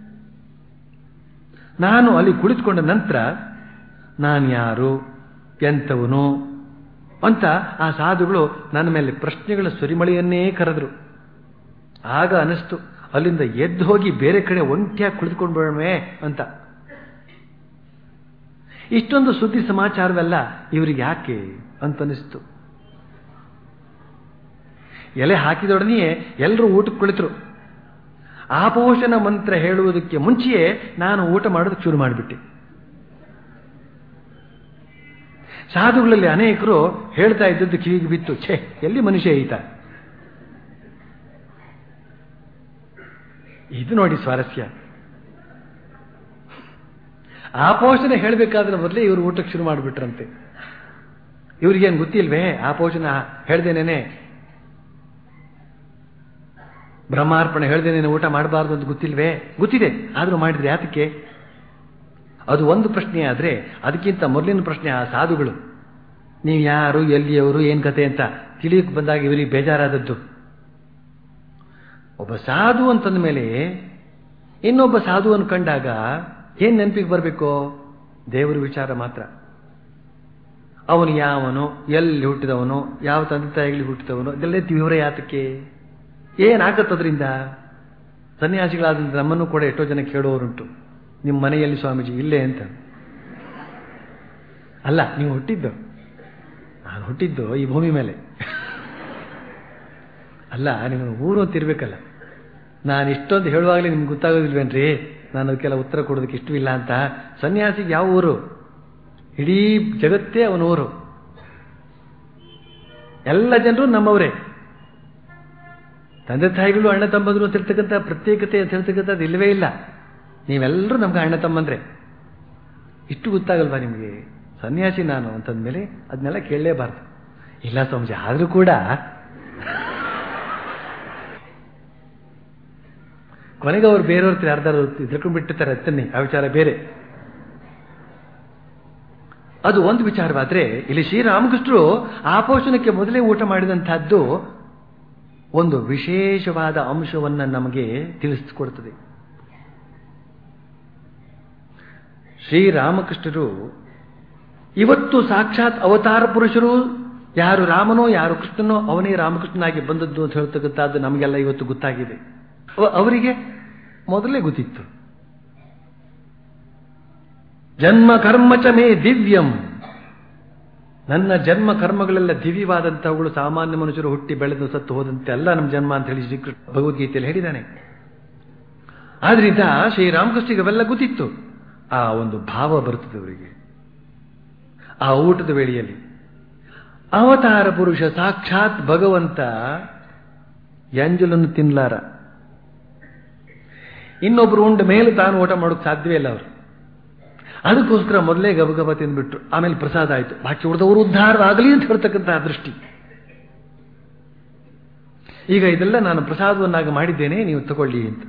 ನಾನು ಅಲ್ಲಿ ಕುಳಿತುಕೊಂಡ ನಂತರ ನಾನು ಯಾರು ಎಂಥವನು ಅಂತ ಆ ಸಾಧುಗಳು ನನ್ನ ಮೇಲೆ ಪ್ರಶ್ನೆಗಳ ಸುರಿಮಳೆಯನ್ನೇ ಕರೆದ್ರು ಆಗ ಅನಿಸ್ತು ಅಲ್ಲಿಂದ ಎದ್ದು ಹೋಗಿ ಬೇರೆ ಕಡೆ ಒಂಟಿಯಾಗಿ ಕುಳಿತುಕೊಂಡು ಬಿಡೋಣವೇ ಅಂತ ಇಷ್ಟೊಂದು ಸುದ್ದಿ ಸಮಾಚಾರವೆಲ್ಲ ಇವರಿಗೆ ಯಾಕೆ ಅಂತ ಅನಿಸ್ತು ಎಲೆ ಹಾಕಿದೊಡನೆಯೇ ಎಲ್ಲರೂ ಊಟಕ್ಕೆ ಕುಳಿತರು ಆಪೋಷಣ ಮಂತ್ರ ಹೇಳುವುದಕ್ಕೆ ಮುಂಚೆಯೇ ನಾನು ಊಟ ಮಾಡೋದಕ್ಕೆ ಶುರು ಮಾಡಿಬಿಟ್ಟೆ ಸಾಧುಗಳಲ್ಲಿ ಅನೇಕರು ಹೇಳ್ತಾ ಇದ್ದದ್ದು ಕಿವಿಗೆ ಬಿತ್ತು ಛೇ ಎಲ್ಲಿ ಮನುಷ್ಯ ಈತ ಇದು ನೋಡಿ ಸ್ವಾರಸ್ಯ ಆಪೋಷಣ ಹೇಳಬೇಕಾದ್ರೆ ಮೊದಲೇ ಇವರು ಊಟಕ್ಕೆ ಶುರು ಮಾಡಿಬಿಟ್ರಂತೆ ಇವ್ರಿಗೇನು ಗೊತ್ತಿಲ್ವೇ ಆಪೋಷಣ ಹೇಳ್ದೇನೇನೆ ಬ್ರಹ್ಮಾರ್ಪಣೆ ಹೇಳ್ದೇನೇನೆ ಊಟ ಮಾಡಬಾರ್ದು ಅಂತ ಗೊತ್ತಿಲ್ವೇ ಗೊತ್ತಿದೆ ಆದರೂ ಮಾಡಿದ್ರೆ ಯಾತಕ್ಕೆ ಅದು ಒಂದು ಪ್ರಶ್ನೆ ಆದರೆ ಅದಕ್ಕಿಂತ ಮೊದಲಿನ ಪ್ರಶ್ನೆ ಆ ಸಾಧುಗಳು ನೀವು ಯಾರು ಎಲ್ಲಿಯವರು ಏನು ಕತೆ ಅಂತ ತಿಳಿಯಕ್ಕೆ ಬಂದಾಗ ಇವರಿಗೆ ಬೇಜಾರಾದದ್ದು ಒಬ್ಬ ಸಾಧು ಅಂತಂದ ಮೇಲೆ ಇನ್ನೊಬ್ಬ ಸಾಧುವನ್ನು ಕಂಡಾಗ ಏನ್ ನೆನಪಿಗೆ ಬರಬೇಕು ದೇವರ ವಿಚಾರ ಮಾತ್ರ ಅವನು ಯಾವನು ಎಲ್ಲಿ ಹುಟ್ಟಿದವನು ಯಾವ ತಂದೆ ತಾಯಿಗಳಿಗೆ ಹುಟ್ಟಿದವನು ಇದೆಲ್ಲ ವಿವರ ಯಾತಕ್ಕೆ ಏನಾಗತ್ತದ್ರಿಂದ ಸನ್ಯಾಸಿಗಳಾದ್ರಿಂದ ನಮ್ಮನ್ನು ಕೂಡ ಎಷ್ಟೋ ಜನ ಕೇಳುವವರುಂಟು ನಿಮ್ಮ ಮನೆಯಲ್ಲಿ ಸ್ವಾಮೀಜಿ ಇಲ್ಲೇ ಅಂತ ಅಲ್ಲ ನೀವು ಹುಟ್ಟಿದ್ದು ನಾನು ಹುಟ್ಟಿದ್ದು ಈ ಭೂಮಿ ಮೇಲೆ ಅಲ್ಲ ನಿಮ್ಮ ಊರು ಅಂತ ಇರ್ಬೇಕಲ್ಲ ನಾನು ಇಷ್ಟೊಂದು ಹೇಳುವಾಗಲೇ ನಿಮ್ಗೆ ಗೊತ್ತಾಗೋದಿಲ್ವೇನ್ರಿ ನಾನು ಅದಕ್ಕೆಲ್ಲ ಉತ್ತರ ಕೊಡೋದಕ್ಕೆ ಇಷ್ಟವಿಲ್ಲ ಅಂತ ಸನ್ಯಾಸಿಗೆ ಯಾವ ಊರು ಇಡೀ ಜಗತ್ತೇ ಅವನ ಊರು ಎಲ್ಲ ಜನರು ನಮ್ಮವರೇ ತಂದೆ ತಾಯಿಗಳು ಅಣ್ಣ ತಮ್ಮಂದ್ರು ಅಂತ ಹೇಳ್ತಕ್ಕಂಥ ಪ್ರತ್ಯೇಕತೆ ಅಂತ ಹೇಳ್ತಕ್ಕಂಥದ್ದು ಇಲ್ಲವೇ ಇಲ್ಲ ನೀವೆಲ್ಲರೂ ನಮ್ಗೆ ಅಣ್ಣ ತಮ್ಮಂದ್ರೆ ಇಷ್ಟು ಗೊತ್ತಾಗಲ್ವಾ ನಿಮಗೆ ಸನ್ಯಾಸಿ ನಾನು ಅಂತಂದ್ಮೇಲೆ ಅದನ್ನೆಲ್ಲ ಕೇಳಲೇಬಾರ್ದು ಇಲ್ಲ ಸ್ವಾಮೀಜಿ ಆದರೂ ಕೂಡ ಕೊನೆಗೆ ಅವ್ರು ಬೇರೆಯವ್ರ ಅರ್ಧ ತಿಳ್ಕೊಂಡು ಬಿಟ್ಟಿರ್ತಾರೆ ಅತ್ತನ್ನಿ ಆ ವಿಚಾರ ಬೇರೆ ಅದು ಒಂದು ವಿಚಾರವಾದ್ರೆ ಇಲ್ಲಿ ಶ್ರೀರಾಮಕೃಷ್ಣರು ಆಪೋಷಣಕ್ಕೆ ಮೊದಲೇ ಊಟ ಮಾಡಿದಂತಹದ್ದು ಒಂದು ವಿಶೇಷವಾದ ಅಂಶವನ್ನು ನಮಗೆ ತಿಳಿಸಿಕೊಡ್ತದೆ ಶ್ರೀರಾಮಕೃಷ್ಣರು ಇವತ್ತು ಸಾಕ್ಷಾತ್ ಅವತಾರ ಪುರುಷರು ಯಾರು ರಾಮನೋ ಯಾರು ಕೃಷ್ಣನೋ ಅವನೇ ರಾಮಕೃಷ್ಣನಾಗಿ ಬಂದದ್ದು ಅಂತ ಹೇಳ್ತಕ್ಕಂಥದ್ದು ನಮಗೆಲ್ಲ ಇವತ್ತು ಗೊತ್ತಾಗಿದೆ ಅವರಿಗೆ ಮೊದಲೇ ಗೊತ್ತಿತ್ತು ಜನ್ಮ ಕರ್ಮಚ ಮೇ ದಿವ್ಯಂ ನನ್ನ ಜನ್ಮ ಕರ್ಮಗಳೆಲ್ಲ ದಿವ್ಯವಾದಂತಹವುಗಳು ಸಾಮಾನ್ಯ ಮನುಷ್ಯರು ಹುಟ್ಟಿ ಬೆಳೆದು ಸತ್ತು ಹೋದಂತೆ ಅಲ್ಲ ನಮ್ಮ ಜನ್ಮ ಅಂತ ಹೇಳಿ ಶ್ರೀಕೃಷ್ಣ ಭಗವದ್ಗೀತೆಯಲ್ಲಿ ಹೇಳಿದ್ದಾನೆ ಆದ್ರಿಂದ ಶ್ರೀರಾಮಕೃಷ್ಣಿಗೆ ಅವೆಲ್ಲ ಗೊತ್ತಿತ್ತು ಆ ಒಂದು ಭಾವ ಬರುತ್ತದೆ ಅವರಿಗೆ ಆ ಊಟದ ವೇಳೆಯಲ್ಲಿ ಅವತಾರ ಪುರುಷ ಸಾಕ್ಷಾತ್ ಭಗವಂತ ಎಂಜಲನ್ನು ತಿನ್ಲಾರ ಇನ್ನೊಬ್ರು ಉಂಡ ಮೇಲೆ ತಾನು ಊಟ ಮಾಡೋಕೆ ಸಾಧ್ಯವೇ ಇಲ್ಲ ಅವರು ಅದಕ್ಕೋಸ್ಕರ ಮೊದಲೇ ಗಬಗಬ ತಿಂದ್ಬಿಟ್ರು ಆಮೇಲೆ ಪ್ರಸಾದ ಆಯಿತು ಬಾಕಿ ಉಳಿದವರು ಉದ್ಧಾರವಾಗಲಿ ಅಂತ ಹೇಳ್ತಕ್ಕಂತಹ ದೃಷ್ಟಿ ಈಗ ಇದೆಲ್ಲ ನಾನು ಪ್ರಸಾದವನ್ನಾಗಿ ಮಾಡಿದ್ದೇನೆ ನೀವು ತಗೊಳ್ಳಿ ಅಂತ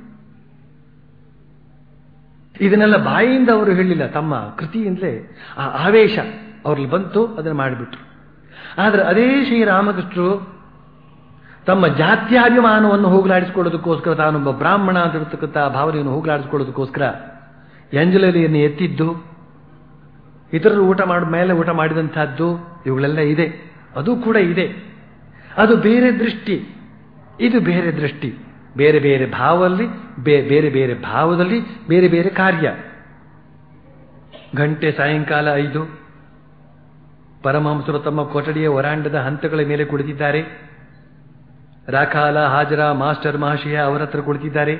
ಇದನ್ನೆಲ್ಲ ಬಾಯಿಯಿಂದ ಅವರು ಹೇಳಿಲ್ಲ ತಮ್ಮ ಕೃತಿಯಿಂದಲೇ ಆ ಆವೇಶ ಅವ್ರಲ್ಲಿ ಬಂತು ಅದನ್ನು ಮಾಡಿಬಿಟ್ರು ಆದರೆ ಅದೇ ಶ್ರೀರಾಮಕೃಷ್ಣರು ತಮ್ಮ ಜಾತ್ಯಾಭಿಮಾನವನ್ನು ಹೋಗಲಾಡಿಸಿಕೊಳ್ಳೋದಕ್ಕೋಸ್ಕರ ತಾನೊಬ್ಬ ಬ್ರಾಹ್ಮಣ ಅಂತ ಇರತಕ್ಕಂಥ ಭಾವನೆಯನ್ನು ಹೋಗಲಾಡಿಸಿಕೊಳ್ಳೋದಕ್ಕೋಸ್ಕರ ಎಂಜಲಲಿಯನ್ನು ಎತ್ತಿದ್ದು ಇತರರು ಊಟ ಮಾಡಿದ ಮೇಲೆ ಊಟ ಮಾಡಿದಂತಹದ್ದು ಇವುಗಳೆಲ್ಲ ಇದೆ ಅದು ಕೂಡ ಇದೆ ಅದು ಬೇರೆ ದೃಷ್ಟಿ ಇದು ಬೇರೆ ದೃಷ್ಟಿ ಬೇರೆ ಬೇರೆ ಭಾವದಲ್ಲಿ ಬೇ- ಬೇರೆ ಬೇರೆ ಭಾವದಲ್ಲಿ ಬೇರೆ ಬೇರೆ ಕಾರ್ಯ ಗಂಟೆ ಸಾಯಂಕಾಲ ಐದು ಪರಮಹಂಸರು ತಮ್ಮ ಕೊಠಡಿಯ ವರಾಂಡದ ಹಂತಗಳ ಮೇಲೆ ಕುಳಿತಿದ್ದಾರೆ ರಾಖಾಲ ಹಾಜರ ಮಾಸ್ಟರ್ ಮಹಾಶಯ ಅವರ ಹತ್ರ ಕುಳಿತಿದ್ದಾರೆ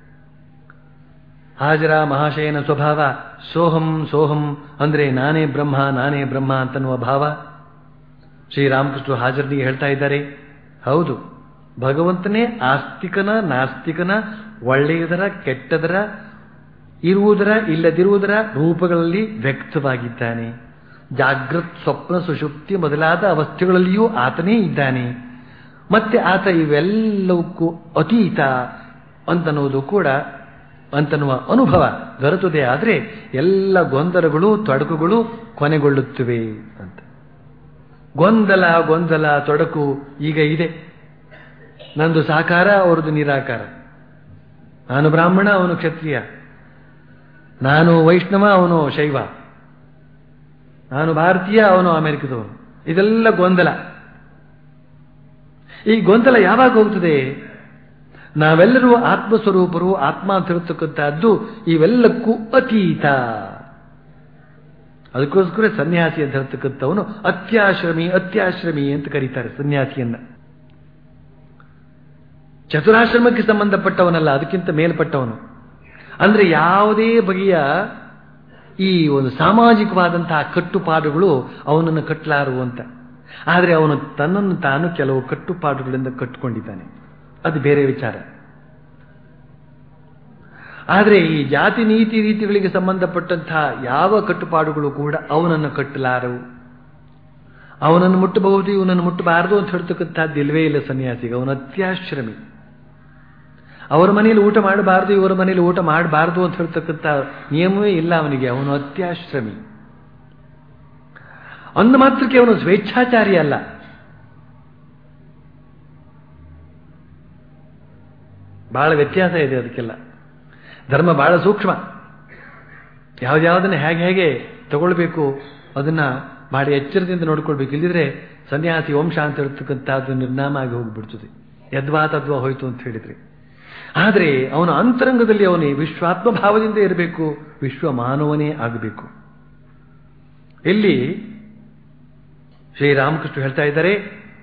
ಹಾಜರ ಮಹಾಶಯನ ಸ್ವಭಾವ ಸೋಹಂ ಸೋಹಂ ಅಂದ್ರೆ ನಾನೇ ಬ್ರಹ್ಮ ನಾನೇ ಬ್ರಹ್ಮ ಅಂತನ್ನುವ ಭಾವ ಶ್ರೀರಾಮಕೃಷ್ಣ ಹಾಜರನಿಗೆ ಹೇಳ್ತಾ ಇದ್ದಾರೆ ಹೌದು ಭಗವಂತನೇ ಆಸ್ತಿಕನ ನಾಸ್ತಿಕನ ಒಳ್ಳೆಯದರ ಕೆಟ್ಟದರ ಇರುವುದರ ಇಲ್ಲದಿರುವುದರ ರೂಪಗಳಲ್ಲಿ ವ್ಯಕ್ತವಾಗಿದ್ದಾನೆ ಜಾಗೃತ್ ಸ್ವಪ್ನ ಸುಷುಪ್ತಿ ಮೊದಲಾದ ಅವಸ್ಥೆಗಳಲ್ಲಿಯೂ ಆತನೇ ಇದ್ದಾನೆ ಮತ್ತೆ ಆತ ಇವೆಲ್ಲವಕ್ಕೂ ಅತೀತ ಅಂತನ್ನುವುದು ಕೂಡ ಅಂತನ್ನುವ ಅನುಭವ ದೊರೆತದೆ ಆದರೆ ಎಲ್ಲ ಗೊಂದಲಗಳು ತೊಡಕುಗಳು ಕೊನೆಗೊಳ್ಳುತ್ತವೆ ಅಂತ ಗೊಂದಲ ಗೊಂದಲ ತೊಡಕು ಈಗ ಇದೆ ನಂದು ಸಾಕಾರ ಅವರದು ನಿರಾಕಾರ ನಾನು ಬ್ರಾಹ್ಮಣ ಅವನು ಕ್ಷತ್ರಿಯ ನಾನು ವೈಷ್ಣವ ಅವನು ಶೈವ ನಾನು ಭಾರತೀಯ ಅವನು ಅಮೆರಿಕದವನು ಇದೆಲ್ಲ ಗೊಂದಲ ಈ ಗೊಂದಲ ಯಾವಾಗ ಹೋಗ್ತದೆ ನಾವೆಲ್ಲರೂ ಆತ್ಮಸ್ವರೂಪರು ಆತ್ಮ ಅಂತ ಇರತಕ್ಕಂಥದ್ದು ಇವೆಲ್ಲಕ್ಕೂ ಅತೀತ ಅದಕ್ಕೋಸ್ಕರ ಸನ್ಯಾಸಿ ಅಂತ ಹೇಳ್ತಕ್ಕಂಥವನು ಅತ್ಯಾಶ್ರಮಿ ಅತ್ಯಾಶ್ರಮಿ ಅಂತ ಕರೀತಾರೆ ಸನ್ಯಾಸಿಯನ್ನ ಚತುರಾಶ್ರಮಕ್ಕೆ ಸಂಬಂಧಪಟ್ಟವನಲ್ಲ ಅದಕ್ಕಿಂತ ಮೇಲ್ಪಟ್ಟವನು ಅಂದ್ರೆ ಯಾವುದೇ ಬಗೆಯ ಈ ಒಂದು ಸಾಮಾಜಿಕವಾದಂತಹ ಕಟ್ಟುಪಾಡುಗಳು ಅವನನ್ನು ಕಟ್ಟಲಾರು ಅಂತ ಆದರೆ ಅವನು ತನ್ನನ್ನು ತಾನು ಕೆಲವು ಕಟ್ಟುಪಾಡುಗಳಿಂದ ಕಟ್ಟಿಕೊಂಡಿದ್ದಾನೆ ಅದು ಬೇರೆ ವಿಚಾರ ಆದರೆ ಈ ಜಾತಿ ನೀತಿ ರೀತಿಗಳಿಗೆ ಸಂಬಂಧಪಟ್ಟಂತಹ ಯಾವ ಕಟ್ಟುಪಾಡುಗಳು ಕೂಡ ಅವನನ್ನು ಕಟ್ಟಲಾರವು ಅವನನ್ನು ಮುಟ್ಟಬಹುದು ಇವನನ್ನು ಮುಟ್ಟಬಾರದು ಅಂತ ಹೇಳ್ತಕ್ಕಂಥದ್ದು ಇಲ್ವೇ ಇಲ್ಲ ಸನ್ಯಾಸಿಗೆ ಅವನು ಅತ್ಯಾಶ್ರಮಿ ಅವರ ಮನೆಯಲ್ಲಿ ಊಟ ಮಾಡಬಾರದು ಇವರ ಮನೆಯಲ್ಲಿ ಊಟ ಮಾಡಬಾರದು ಅಂತ ಹೇಳ್ತಕ್ಕಂಥ ನಿಯಮವೇ ಇಲ್ಲ ಅವನಿಗೆ ಅವನು ಅತ್ಯಾಶ್ರಮಿ ಅಂದ ಮಾತ್ರಕ್ಕೆ ಅವನು ಸ್ವೇಚ್ಛಾಚಾರಿ ಅಲ್ಲ ಬಹಳ ವ್ಯತ್ಯಾಸ ಇದೆ ಅದಕ್ಕೆಲ್ಲ ಧರ್ಮ ಬಹಳ ಸೂಕ್ಷ್ಮ ಯಾವ್ದ್ಯಾವುದನ್ನ ಹೇಗೆ ಹೇಗೆ ತಗೊಳ್ಬೇಕು ಅದನ್ನ ಬಹಳ ಎಚ್ಚರದಿಂದ ನೋಡ್ಕೊಳ್ಬೇಕು ಇಲ್ಲಿದ್ರೆ ಸನ್ಯಾಸಿ ವಂಶ ಅಂತ ಇರ್ತಕ್ಕಂಥದ್ದು ನಿರ್ನಾಮ ಆಗಿ ಹೋಗಿಬಿಡ್ತದೆ ಯದ್ವಾ ತದ್ವಾ ಹೋಯ್ತು ಅಂತ ಹೇಳಿದ್ರೆ ಆದರೆ ಅವನ ಅಂತರಂಗದಲ್ಲಿ ಅವನೇ ವಿಶ್ವಾತ್ಮ ಭಾವದಿಂದ ಇರಬೇಕು ವಿಶ್ವ ಮಾನವನೇ ಆಗಬೇಕು ಇಲ್ಲಿ ಶ್ರೀರಾಮಕೃಷ್ಣ ಹೇಳ್ತಾ ಇದ್ದಾರೆ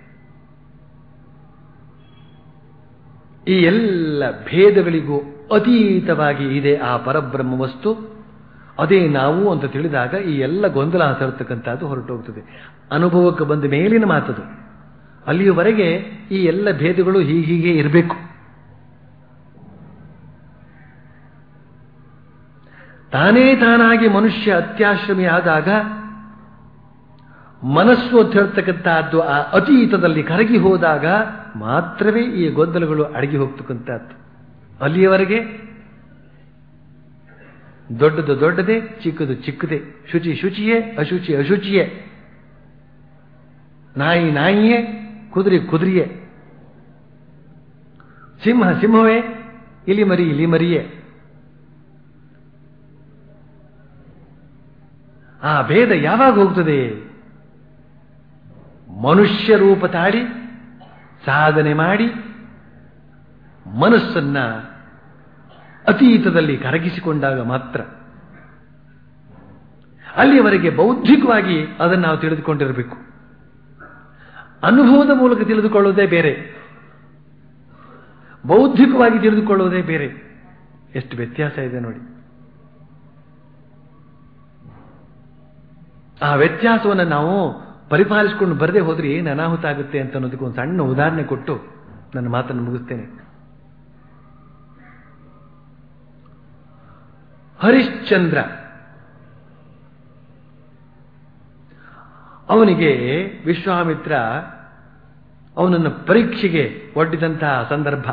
ಈ ಎಲ್ಲ ಭೇದಗಳಿಗೂ ಅತೀತವಾಗಿ ಇದೆ ಆ ಪರಬ್ರಹ್ಮ ವಸ್ತು ಅದೇ ನಾವು ಅಂತ ತಿಳಿದಾಗ ಈ ಎಲ್ಲ ಗೊಂದಲ ತರತಕ್ಕಂಥದ್ದು ಹೊರಟೋಗ್ತದೆ ಅನುಭವಕ್ಕೆ ಬಂದ ಮೇಲಿನ ಮಾತದು ಅಲ್ಲಿಯವರೆಗೆ ಈ ಎಲ್ಲ ಭೇದಗಳು ಹೀಗೀಗೆ ಇರಬೇಕು ತಾನೇ ತಾನಾಗಿ ಮನುಷ್ಯ ಅತ್ಯಾಶ್ರಮಿ ಆದಾಗ ಮನಸ್ಸು ಅಂತ ಹೇಳ್ತಕ್ಕಂಥದ್ದು ಆ ಅತೀತದಲ್ಲಿ ಕರಗಿ ಹೋದಾಗ ಮಾತ್ರವೇ ಈ ಗೊಂದಲಗಳು ಅಡಗಿ ಹೋಗ್ತಕ್ಕಂಥದ್ದು ಅಲ್ಲಿಯವರೆಗೆ ದೊಡ್ಡದು ದೊಡ್ಡದೇ ಚಿಕ್ಕದು ಚಿಕ್ಕದೇ ಶುಚಿ ಶುಚಿಯೇ ಅಶುಚಿ ಅಶುಚಿಯೇ ನಾಯಿ ನಾಯಿಯೇ ಕುದುರೆ ಕುದುರೆಯೇ ಸಿಂಹ ಸಿಂಹವೇ ಇಲಿ ಮರಿ ಇಲಿ ಮರಿಯೇ ಆ ಭೇದ ಯಾವಾಗ ಹೋಗ್ತದೆ ಮನುಷ್ಯ ರೂಪ ತಾಳಿ ಸಾಧನೆ ಮಾಡಿ ಮನಸ್ಸನ್ನ ಅತೀತದಲ್ಲಿ ಕರಗಿಸಿಕೊಂಡಾಗ ಮಾತ್ರ ಅಲ್ಲಿಯವರೆಗೆ ಬೌದ್ಧಿಕವಾಗಿ ಅದನ್ನು ನಾವು ತಿಳಿದುಕೊಂಡಿರಬೇಕು ಅನುಭವದ ಮೂಲಕ ತಿಳಿದುಕೊಳ್ಳೋದೇ ಬೇರೆ ಬೌದ್ಧಿಕವಾಗಿ ತಿಳಿದುಕೊಳ್ಳೋದೇ ಬೇರೆ ಎಷ್ಟು ವ್ಯತ್ಯಾಸ ಇದೆ ನೋಡಿ ಆ ವ್ಯತ್ಯಾಸವನ್ನು ನಾವು ಪರಿಪಾಲಿಸಿಕೊಂಡು ಬರದೇ ಹೋದ್ರೆ ಏನು ಅನಾಹುತ ಆಗುತ್ತೆ ಅಂತ ಅನ್ನೋದಕ್ಕೆ ಒಂದು ಸಣ್ಣ ಉದಾಹರಣೆ ಕೊಟ್ಟು ನನ್ನ ಮಾತನ್ನು ಮುಗಿಸ್ತೇನೆ ಹರಿಶ್ಚಂದ್ರ ಅವನಿಗೆ ವಿಶ್ವಾಮಿತ್ರ ಅವನನ್ನು ಪರೀಕ್ಷೆಗೆ ಒಡ್ಡಿದಂತಹ ಸಂದರ್ಭ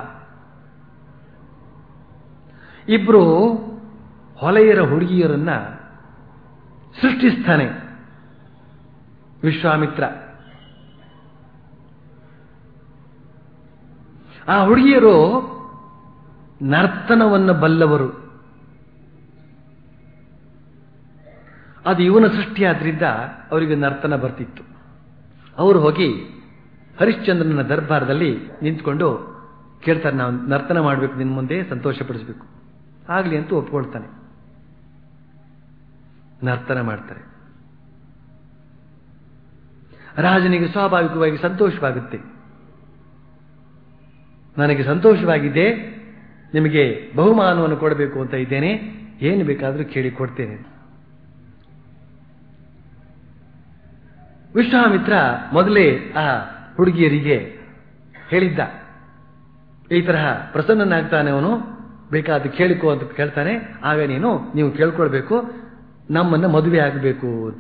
ಇಬ್ರು ಹೊಲೆಯರ ಹುಡುಗಿಯರನ್ನ ಸೃಷ್ಟಿಸ್ತಾನೆ ವಿಶ್ವಾಮಿತ್ರ ಆ ಹುಡುಗಿಯರು ನರ್ತನವನ್ನು ಬಲ್ಲವರು ಅದು ಇವನ ಸೃಷ್ಟಿಯಾದ್ರಿಂದ ಅವರಿಗೆ ನರ್ತನ ಬರ್ತಿತ್ತು ಅವರು ಹೋಗಿ ಹರಿಶ್ಚಂದ್ರನ ದರ್ಬಾರದಲ್ಲಿ ನಿಂತ್ಕೊಂಡು ಕೇಳ್ತಾರೆ ನಾವು ನರ್ತನ ಮಾಡಬೇಕು ನಿನ್ನ ಮುಂದೆ ಸಂತೋಷಪಡಿಸಬೇಕು ಆಗಲಿ ಅಂತ ಒಪ್ಕೊಳ್ತಾನೆ ನರ್ತನ ಮಾಡ್ತಾರೆ ರಾಜನಿಗೆ ಸ್ವಾಭಾವಿಕವಾಗಿ ಸಂತೋಷವಾಗುತ್ತೆ ನನಗೆ ಸಂತೋಷವಾಗಿದೆ ನಿಮಗೆ ಬಹುಮಾನವನ್ನು ಕೊಡಬೇಕು ಅಂತ ಇದ್ದೇನೆ ಏನು ಬೇಕಾದರೂ ಕೇಳಿ ಕೊಡ್ತೇನೆ ವಿಶ್ವಾಮಿತ್ರ ಮೊದಲೇ ಆ ಹುಡುಗಿಯರಿಗೆ ಹೇಳಿದ್ದ ಈ ತರಹ ಪ್ರಸನ್ನನಾಗ್ತಾನೆ ಅವನು ಬೇಕಾದ ಕೇಳಿಕೋ ಅಂತ ಕೇಳ್ತಾನೆ ಆಗ ನೀನು ನೀವು ಕೇಳ್ಕೊಳ್ಬೇಕು ನಮ್ಮನ್ನ ಮದುವೆ ಆಗಬೇಕು ಅಂತ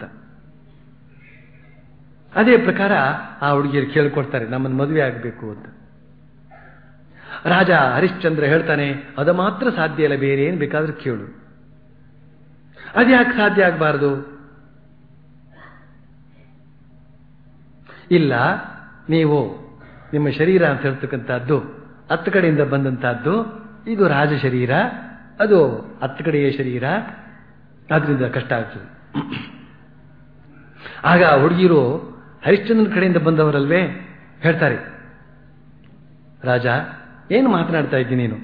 ಅದೇ ಪ್ರಕಾರ ಆ ಹುಡುಗಿಯರು ಕೇಳ್ಕೊಡ್ತಾರೆ ನಮ್ಮನ್ನು ಮದುವೆ ಆಗಬೇಕು ಅಂತ ರಾಜ ಹರಿಶ್ಚಂದ್ರ ಹೇಳ್ತಾನೆ ಅದು ಮಾತ್ರ ಸಾಧ್ಯ ಇಲ್ಲ ಬೇರೆ ಏನು ಬೇಕಾದ್ರೂ ಕೇಳು ಅದ್ಯಾಕೆ ಸಾಧ್ಯ ಆಗಬಾರದು ಇಲ್ಲ ನೀವು ನಿಮ್ಮ ಶರೀರ ಅಂತ ಹೇಳ್ತಕ್ಕಂಥದ್ದು ಹತ್ತು ಕಡೆಯಿಂದ ಬಂದಂತಹದ್ದು ಇದು ರಾಜ ಶರೀರ ಅದು ಹತ್ತು ಕಡೆಯ ಶರೀರ ಆದ್ರಿಂದ ಕಷ್ಟ ಆಗ್ತದೆ ಆಗ ಹುಡುಗಿರು ಹರಿಶ್ಚಂದ್ರನ ಕಡೆಯಿಂದ ಬಂದವರಲ್ವೇ ಹೇಳ್ತಾರೆ ರಾಜ ಏನು ಮಾತನಾಡ್ತಾ ಇದ್ದೀನಿ ನೀನು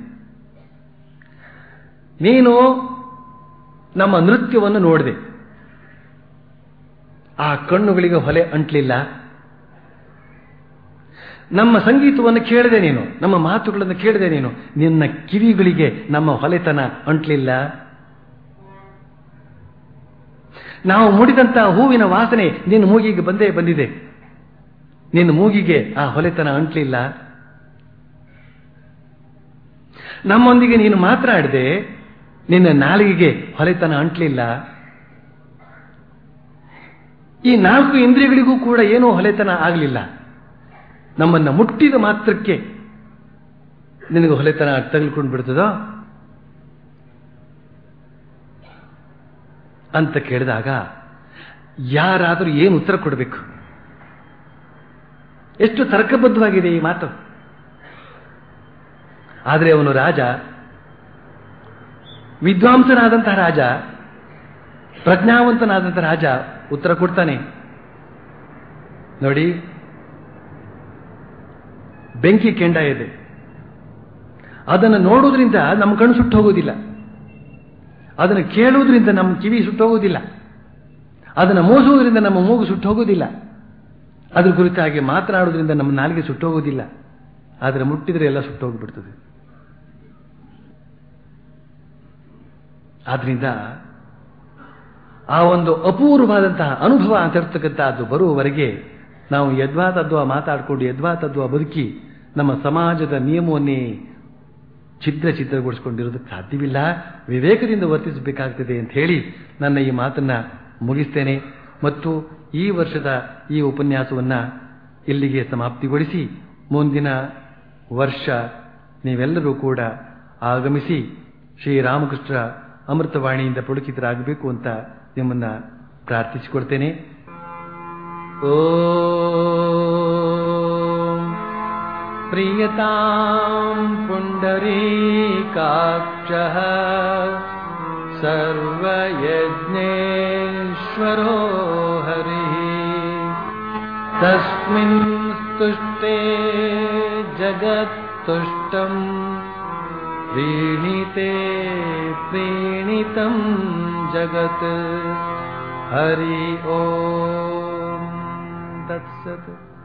ನೀನು ನಮ್ಮ ನೃತ್ಯವನ್ನು ನೋಡಿದೆ ಆ ಕಣ್ಣುಗಳಿಗೆ ಹೊಲೆ ಅಂಟ್ಲಿಲ್ಲ ನಮ್ಮ ಸಂಗೀತವನ್ನು ಕೇಳಿದೆ ನೀನು ನಮ್ಮ ಮಾತುಗಳನ್ನು ಕೇಳಿದೆ ನೀನು ನಿನ್ನ ಕಿವಿಗಳಿಗೆ ನಮ್ಮ ಹೊಲೆತನ ಅಂಟ್ಲಿಲ್ಲ ನಾವು ಮುಡಿದಂತ ಹೂವಿನ ವಾಸನೆ ನಿನ್ನ ಮೂಗಿಗೆ ಬಂದೇ ಬಂದಿದೆ ನಿನ್ನ ಮೂಗಿಗೆ ಆ ಹೊಲೆತನ ಅಂಟ್ಲಿಲ್ಲ ನಮ್ಮೊಂದಿಗೆ ನೀನು ಮಾತನಾಡಿದೆ ನಿನ್ನ ನಾಲಿಗೆಗೆ ಹೊಲೆತನ ಅಂಟ್ಲಿಲ್ಲ ಈ ನಾಲ್ಕು ಇಂದ್ರಿಯಗಳಿಗೂ ಕೂಡ ಏನೂ ಹೊಲೆತನ ಆಗಲಿಲ್ಲ ನಮ್ಮನ್ನ ಮುಟ್ಟಿದ ಮಾತ್ರಕ್ಕೆ ನಿನಗೆ ಹೊಲೆತನ ತಗಲ್ಕೊಂಡು ಬಿಡ್ತದೋ ಅಂತ ಕೇಳಿದಾಗ ಯಾರಾದರೂ ಏನು ಉತ್ತರ ಕೊಡಬೇಕು ಎಷ್ಟು ತರ್ಕಬದ್ಧವಾಗಿದೆ ಈ ಮಾತು ಆದರೆ ಅವನು ರಾಜ ವಿದ್ವಾಂಸನಾದಂತಹ ರಾಜ ಪ್ರಜ್ಞಾವಂತನಾದಂತಹ ರಾಜ ಉತ್ತರ ಕೊಡ್ತಾನೆ ನೋಡಿ ಬೆಂಕಿ ಕೆಂಡ ಇದೆ ಅದನ್ನು ನೋಡುವುದರಿಂದ ನಮ್ಮ ಕಣ್ಣು ಸುಟ್ಟು ಹೋಗುವುದಿಲ್ಲ ಅದನ್ನು ಕೇಳುವುದರಿಂದ ನಮ್ಮ ಕಿವಿ ಸುಟ್ಟು ಹೋಗುವುದಿಲ್ಲ ಅದನ್ನು ಮೋಸುವುದರಿಂದ ನಮ್ಮ ಮೂಗು ಸುಟ್ಟು ಹೋಗುವುದಿಲ್ಲ ಅದ್ರ ಕುರಿತಾಗಿ ಮಾತನಾಡುವುದರಿಂದ ನಮ್ಮ ನಾಲಿಗೆ ಸುಟ್ಟು ಹೋಗುವುದಿಲ್ಲ ಆದರೆ ಮುಟ್ಟಿದರೆ ಎಲ್ಲ ಸುಟ್ಟು ಹೋಗಿಬಿಡ್ತದೆ ಆದ್ರಿಂದ ಆ ಒಂದು ಅಪೂರ್ವವಾದಂತಹ ಅನುಭವ ಅಂತ ಇರ್ತಕ್ಕಂಥದ್ದು ಬರುವವರೆಗೆ ನಾವು ಯದ್ವಾ ತದ್ವಾ ಮಾತಾಡಿಕೊಂಡು ಯದ್ವಾ ತದ್ವಾ ಬದುಕಿ ನಮ್ಮ ಸಮಾಜದ ನಿಯಮವನ್ನೇ ಛಿದ್ರ ಛಿದ್ರಗೊಳಿಸಿಕೊಂಡಿರೋದಕ್ಕೆ ಸಾಧ್ಯವಿಲ್ಲ ವಿವೇಕದಿಂದ ವರ್ತಿಸಬೇಕಾಗ್ತದೆ ಅಂತ ಹೇಳಿ ನನ್ನ ಈ ಮಾತನ್ನ ಮುಗಿಸ್ತೇನೆ ಮತ್ತು ಈ ವರ್ಷದ ಈ ಉಪನ್ಯಾಸವನ್ನ ಇಲ್ಲಿಗೆ ಸಮಾಪ್ತಿಗೊಳಿಸಿ ಮುಂದಿನ ವರ್ಷ ನೀವೆಲ್ಲರೂ ಕೂಡ ಆಗಮಿಸಿ ಶ್ರೀರಾಮಕೃಷ್ಣ ಅಮೃತವಾಣಿಯಿಂದ ಪುಳಕಿತರಾಗಬೇಕು ಅಂತ ನಿಮ್ಮನ್ನ ಪ್ರಾರ್ಥಿಸಿಕೊಡ್ತೇನೆ ಓಂ ಪ್ರಿಯತಾಂ ಪುಂಡರೀಕಾಕ್ಷಃ ಸರ್ವಯಜ್ಞೇಶ್ವರೋ ಹರಿः ತಸ್ಮಿನ್ ಸ್ತುಷ್ಟೇ ಜಗತ್ತುಷ್ಟಂ ಪ್ರೀಣಿತೆ ಪ್ರೀಣಿತಂ ಜಗತ್ ಹರಿ ಓಂ ತತ್ಸತ್